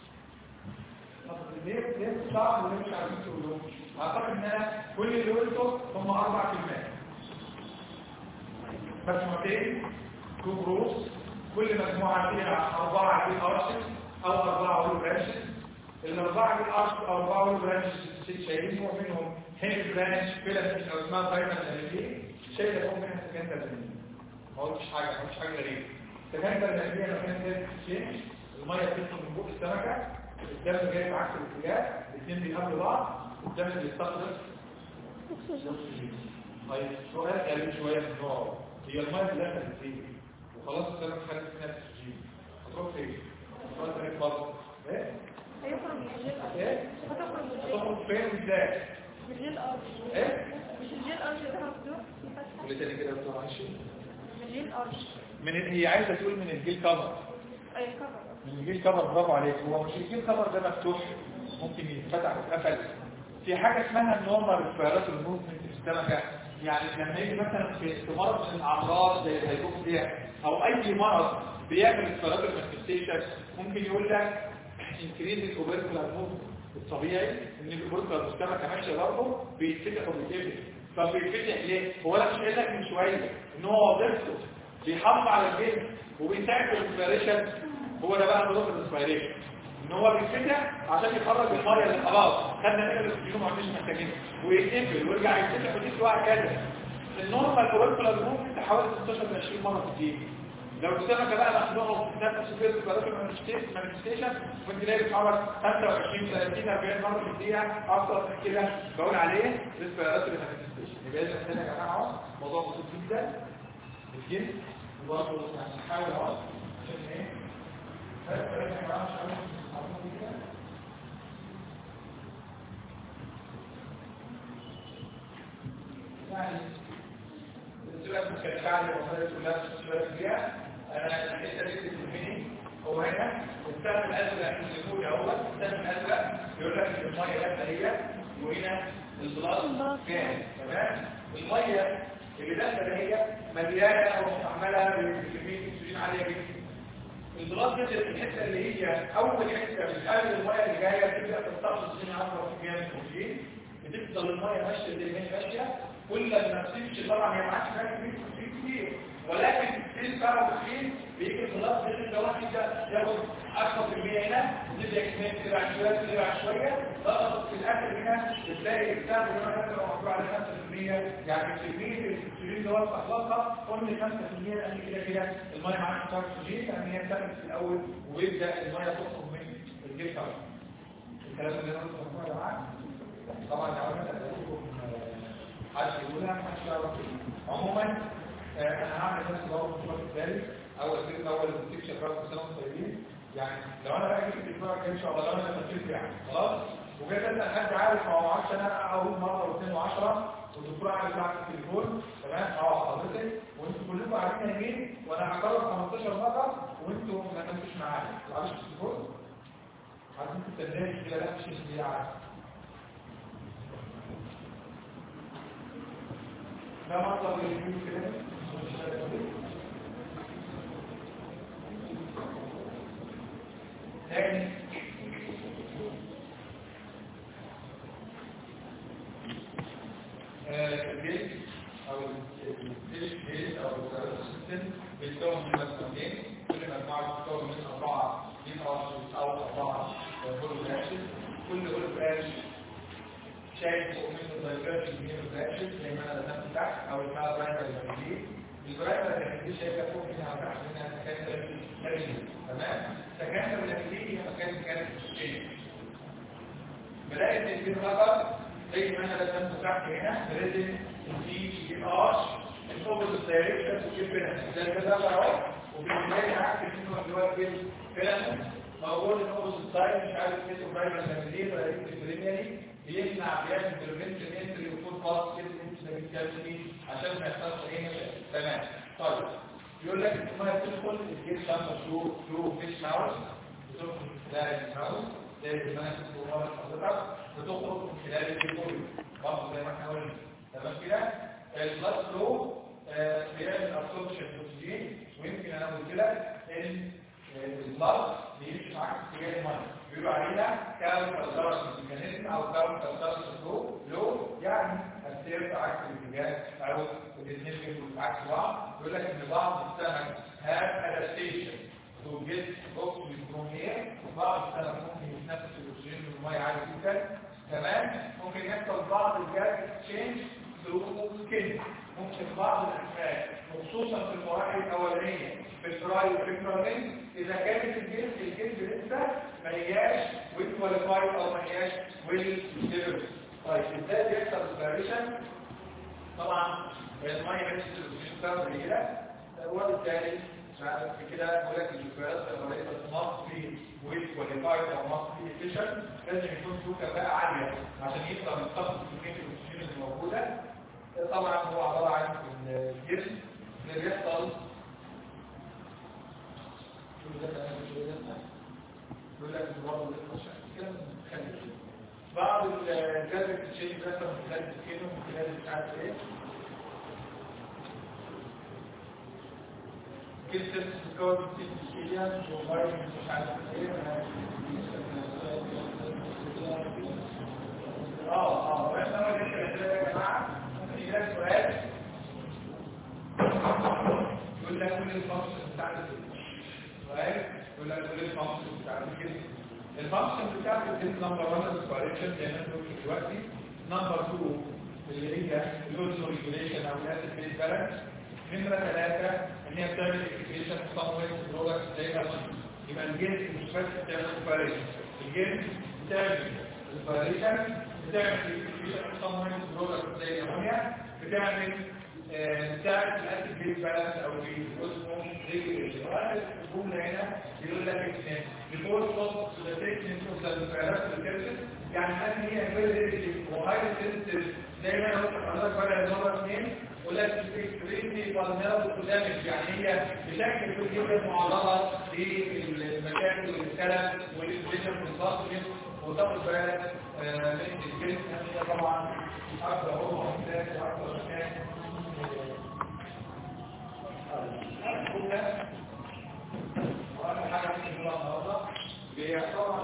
ليه ليه صعب وليه مش عارفين تقولوه اعتقد ان انا كل اللي قلته هم اربع كلمات مجموعتين تو جروبس كل مجموعه فيها اربعه في ارشز او اربعه ولو برانشز الاربعه في الارشز او اربعه ولو برانشز شايلين فوق منهم هيد برانش فيلاتس او اسمها فاينل انرجي شايله فوق منها سكندر انرجي ما قلتش حاجه ما قلتش حاجه غريبه سكندر انرجي لما كانت تشينج الميه بتدخل من بوق السمكه الدم جاي بعكس الاتجاه الاثنين بيقابلوا بعض الدم بيستخرج طيب سؤال قريب شويه من نوعه هي الميه اللي دخلت فين وخلاص السمك خدت منها اكسجين هتروح فين؟ هتروح تاني بره ايه؟ هيخرج من الجيل ايه؟ هتخرج من الجيل هتخرج فين وازاي؟ من الجيل ارض ايه؟ مش الجيل ارض اللي مفتوح في فتحه قولي تاني كده يا دكتور عايشه من الجيل ارض من ال- هي عايزه تقول من الجيل كفر اي كفر من الجيل كفر برافو عليك هو مش الجيل كفر ده مفتوح ممكن يتفتح ويتقفل في حاجه اسمها النورمال ريسبيراتوري موفمنت في السمكه يعني لما يجي مثلا في في مرض من الاعراض زي الهيبوكسيا او اي مرض بيعمل ريسبيراتوري مانيفستيشن ممكن يقول لك انكريز الاوبركولار موفمنت الطبيعي ان الاوبركولار السمكه ماشيه برضه بيتفتح وبيتقفل طب بيتفتح ليه؟ هو انا مش قايل لك من شويه ان هو وظيفته بيحافظ على الجسم وبيساعد في الريسبيريشن هو ده بقى نظام الريسبيريشن ان هو بيتفتح عشان يخرج الميه اللي خلاص خدنا منها الاكسجين وما عندناش محتاجينه ويتقفل ويرجع يتفتح وتقفل وهكذا النورمال اوركولار موفمنت حوالي 16 ل 20 مره في الدقيقه لو السمكه بقى مخنوقه وبتتنفس في الريسبيريشن مانيفستيشن ممكن تلاقي بتتحرك 25 30 40 مره في الدقيقه اكتر من كده بقول عليه ريسبيريشن مانيفستيشن يبقى اذا كده يا جماعه اهو موضوع بسيط جدا الجن وبرضه يعني نحاول اهو عشان ايه يعني السؤال مكتشعر وصلت كلها السؤال فيها انا الحته دي بتهمني هو هنا السهم الازرق اللي فوق اهو السهم الازرق يقول لك ان الميه داخله هي وهنا البلاط كام تمام الميه اللي داخله هي مليانه او مستعمله بكميه اكسجين عاليه جدا البلاط نزل في الحته اللي هي اول حته من قبل الميه اللي جايه تبدا تستخلص منها اكبر كميه من الاكسجين بتفضل الميه ماشيه زي ما هي ماشيه كل ما بتمشي طبعا هي معاك فيها كميه اكسجين كتير ولكن السيل بتاع الاكسجين بيجي البلاط نزل ده واحد يبدا ياخد اكبر كميه هنا تبدا كميه تبع شويه تبع شويه ضغط في الاخر هنا بتلاقي السهم اللي هو مثلا محطوط على 5% يعني كميه الاكسجين اللي هو استخلصها قلنا 5% لان كده كده الميه معاك فيها اكسجين لان هي اتسخنت في الاول ويبدا الميه تخرج من الجسم الكلام اللي انا قلته يا جماعه طبعا لو انا حد يقولها محدش يعرف عموما آه، انا هعمل نفس الدور في الشهر الثالث اول سنه اول سيكشن راس سنه طيبين يعني لو انا بقى جبت الدكتور ان شاء الله لو انا تفكير يعني خلاص وجيت اسال حد عارف ما معرفش انا اقول مره واثنين وعشرة والدكتور عارف بعد التليفون تمام اه حضرتك وانتوا كلكم قاعدين نايمين وانا هكرر 15 مره وانتوا ما كنتوش معايا ما تعرفش التليفون عايزين تستناني كده لا مش اللي عارف ده مطلب الريفيو كده تاني البيت او البيت او السيستم بيتكون من مجموعتين كل مجموعه مجموعه بتتكون من اربعه من ارشز او اربعه هولو برانشز كل هولو برانش شايف فوق منه دايفرجن من البرانشز زي ما انا رسمت تحت او اسمها برايمري لاميلي البرايمري لاميلي شايفه فوق منها وتحت منها سكندري لاميلي تمام سكندري لاميلي هي مكان كانت الشيء بلاقي ان في خطر زي ما انا رسمته تحت هنا لازم في ارش الاوبوزيت دايركشن وكيف بينهم زي كده اهو وفي البدايه عكس منه اللي هو كده فعلا موجود الاوبوزيت سايد مش عارف ايه برايمري لاميلي ولا ايه بريميري بيمنع بيعمل بريفنشن انتري وفول باس كده انت بتتكلمي عشان ما يحصلش اي مشاكل تمام طيب يقول لك انت ما تدخل الجيش لما ثرو ثرو فيش ماوس بتدخل من خلال الماوس زي ما انا كنت بقول لحضرتك بتخرج من خلال الجيبوري برضه زي ما احنا قلنا تمام كده البلاد فلو بيعمل ابسوربشن اكسجين ويمكن انا قلت لك ان البلاد بيمشي معاك في اتجاه الميه بيقولوا عليها كاونتر دارس ميكانيزم او كاونتر دارس فلو لو يعني السير في عكس الاتجاه او الاثنين بيبقوا عكس بعض بيقول لك ان بعض السمك هاف ادابتيشن تو جيت اوكسجين فروم هير بعض السمك ممكن يتنفس الاكسجين من الميه عادي جدا كمان ممكن يحصل بعض الجاز تشينج ثرو سكين ممكن بعض الاسماك وخصوصا في المراحل الاولانيه في الفراي وفي الفرامين اذا كانت الجلد الجلد لسه ما هياش ويل كواليفايد او ما هياش ويل ديفلوبد طيب ازاي بيحصل الفاريشن طبعا الميه مش بتشتغل قليله وبالتالي في كده بقول لك الفيروس لما يبقى مصر في ويل كواليفايد او مصر في افيشن لازم يكون له كفاءه عاليه عشان يقدر يستخدم كميه الاكسجين الموجوده طبعا هو عباره عن الجسم اللي بيحصل يقول لك برضه كده بعض الجذب الشيء مثلا من خلال السكين ومن خلال مش عارف ايه كده تتكون من السكيليا ومرة مش عارف ايه اه اه واحنا ما نحكي يا جماعه ممكن يجي لك سؤال يقول لك كل الفانكشن بتاع سؤال يقول لك كل الفانكشن بتاع كده الفانكشن بتاعت الجسم نمبر 1 الاسبيريشن زي ما انت قلت دلوقتي نمبر 2 اللي هي اللوز ريجوليشن او الاسيد بيز بالانس نمره 3 ان هي بتعمل اكسبريشن في صم ويت برودكت زي ما يبقى الجسم مش بس بتعمل اسبيريشن الجسم بتعمل اسبيريشن بتعمل اكسبريشن في صم ويت برودكت زي الامونيا بتعمل بتاعت الاسيد بيز بالانس او الاسمه ريجوليشن الجمله هنا يقول لك ان before stop to the treatment of the paralysis يعني هذه هي very وهاي sensitive زي ما انا قلت لحضرتك بقى المره اثنين ولكن اكستريملي vulnerable damage يعني هي بشكل كبير جدا معرضه للمشاكل والكلام والانفليشن والضغط وتاخد بالك من الجسم هي طبعا اكثر هو واكثر مكان واهم حاجه ممكن نقولها النهارده هي طبعا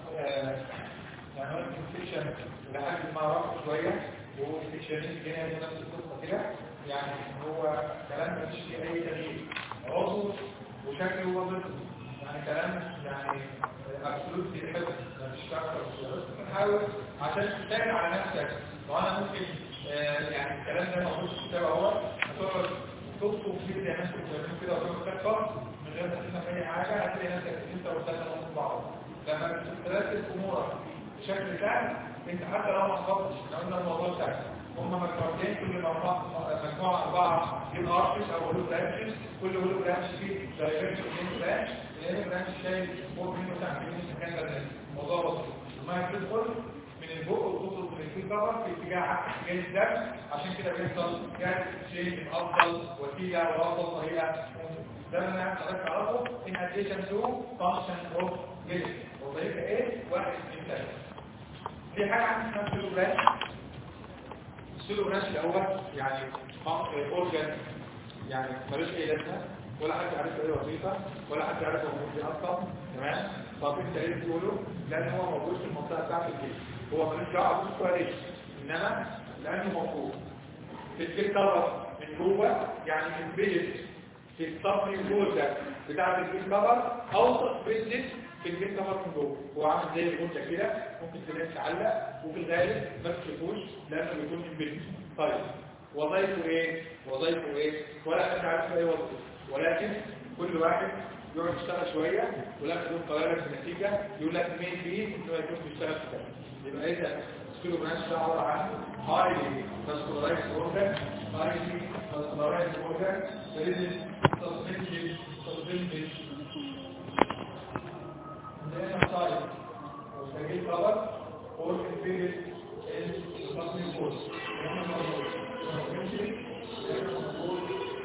يعني الانفكشن لحد ما رفع شويه والانفكشنين هنا نفس القصه كده يعني هو كلام مفيش فيه اي تغيير عضو وشكله هو ضد يعني كلام يعني ابسولوت حفظ مش اكتر بس بنحاول عشان تسهل على نفسك وانا ممكن يعني الكلام ده موجود في الكتاب اهو هتقعد تكتب فيه زي ما انت بتعمل كده وتقعد تكتب من غير ما تفهم اي حاجه هتلاقي نفسك انت والثلاثه مع بعض لما ترتب امورك بشكل سهل انت حتى لو ما خبطتش لو قلنا الموضوع سهل هم مجموعتين كل مجموعه مجموعه اربعه يبقى ارشس او هولو برانشز كل هولو برانش فيه دايركشن من برانش لان برانش شايل فوق منه تحت منه مكان ده الموضوع بسيط الميه بتدخل من البق وتوصل من الفيل كفر في اتجاه عكس اتجاه الدم عشان كده بيحصل جهاز شيء افضل وسيله وافضل طريقه ده اللي انا عايز اعرفه ان اديشن تو فانكشن اوف جيل وظيفه ايه واحد اثنين ثلاثه في حاجه عندي اسمها سيلوبراش السيلوبراش الاول يعني اورجان يعني ملوش اي لازمه ولا حد عارف ايه وظيفه ولا حد عارف هو موجود فين اصلا تمام طب انت ايه تقوله لان هو موجود في المنطقه بتاعت الجيل هو ملوش دعوه بالسكواريش انما لانه موجود في الجيل طرف من جوه يعني البيت في الصف الجوزة بتاعة الجيل كفر اوسط بريزنت في الجيل كفر من جوه هو عامل زي الجوزة كده ممكن تلاقي تعلق وفي الغالب ما تشوفوش لانه بيكون امبيد طيب وظيفه ايه وظيفه ايه ولا حد عارف ايه وظيفه ولكن كل واحد يقعد يشتغل شوية ولما يكون قرار في النتيجة يقول لك مين فيه انه يكون بيشتغل في كذا يبقى اذا سكيلو برانش ده عبارة عن هايلي فاسكولارايز اورجان هايلي فاسكولارايز اورجان ريزن سسبنشن سسبنشن لأن الصايد وستجيب خبر اور انفيريس الفاسمين فورس لأن الموضوع سسبنشن لأن الموضوع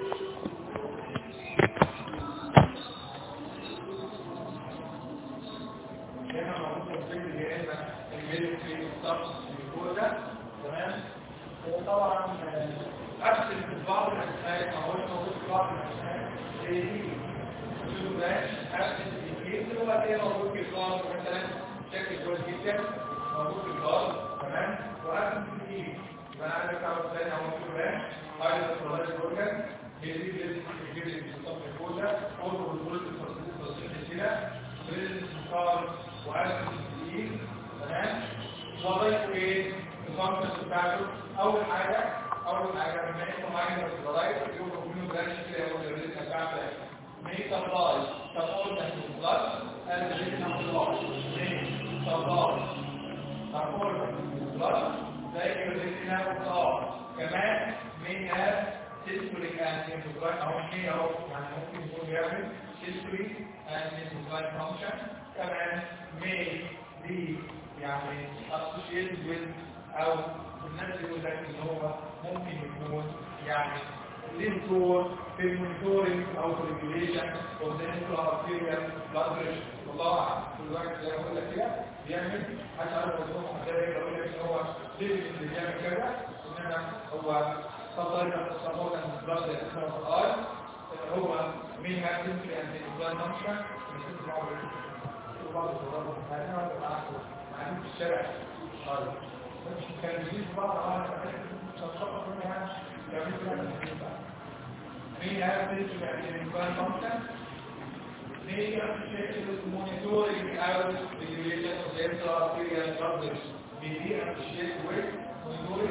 هنا موجود الفكر اللي هنا الميلك في الصف الجوزة تمام وطبعا أكثر في بعض الأسماء ما هو موجود في بعض الأسماء زي دي سلوباش أكثر في كيس هو زي موجود في الغاز مثلا شكل كويس جدا موجود في الغاز تمام وأكثر في كيس يبقى أنا عندك أول ثاني أو سلوباش هاي الصلاة الأورجان هي دي اللي بتجيب في الصف الجوزة أو بالبوليس التصريح كده بالانتقال وأسف التسليم تمام وظيفه ايه الفانكشن بتاعته اول حاجه اول حاجه لما يكون معايا الضرايب يبقى منه برانش كده هو الريزن بتاعته مي سبلاي سبورت اند بلس اند ريزن سبلاي مي سبلاي سبورت بلس زي الريزن اه كمان مي هاف سيستوليك اند انتجرايت اهو مي اهو يعني ممكن يكون بيعمل سيستوليك اند انتجرايت فانكشن كمان may be يعني associated with أو الناس يقول لك إن هو ممكن يكون يعني له دور في المونيتورنج أو في الريجوليشن of the intra-arterial blood pressure والله أعلم كل واحد زي ما بقول لك كده بيعمل عشان أنا بقول لهم حضرتك أقول لك إن هو ليه اللي بيعمل كذا إنما هو صدر صدر من blood pressure هو مين ما تمشي عند الإنسان نمشى بعض الضرر هذا معلوم في الشارع طيب مش كان يجيب بعض على تشخص منها كمان مين هذا تنشف عند الإنسان نمشى مين appreciated monitoring out the regulation of the intra-arterial blood pressure may be appreciated with monitoring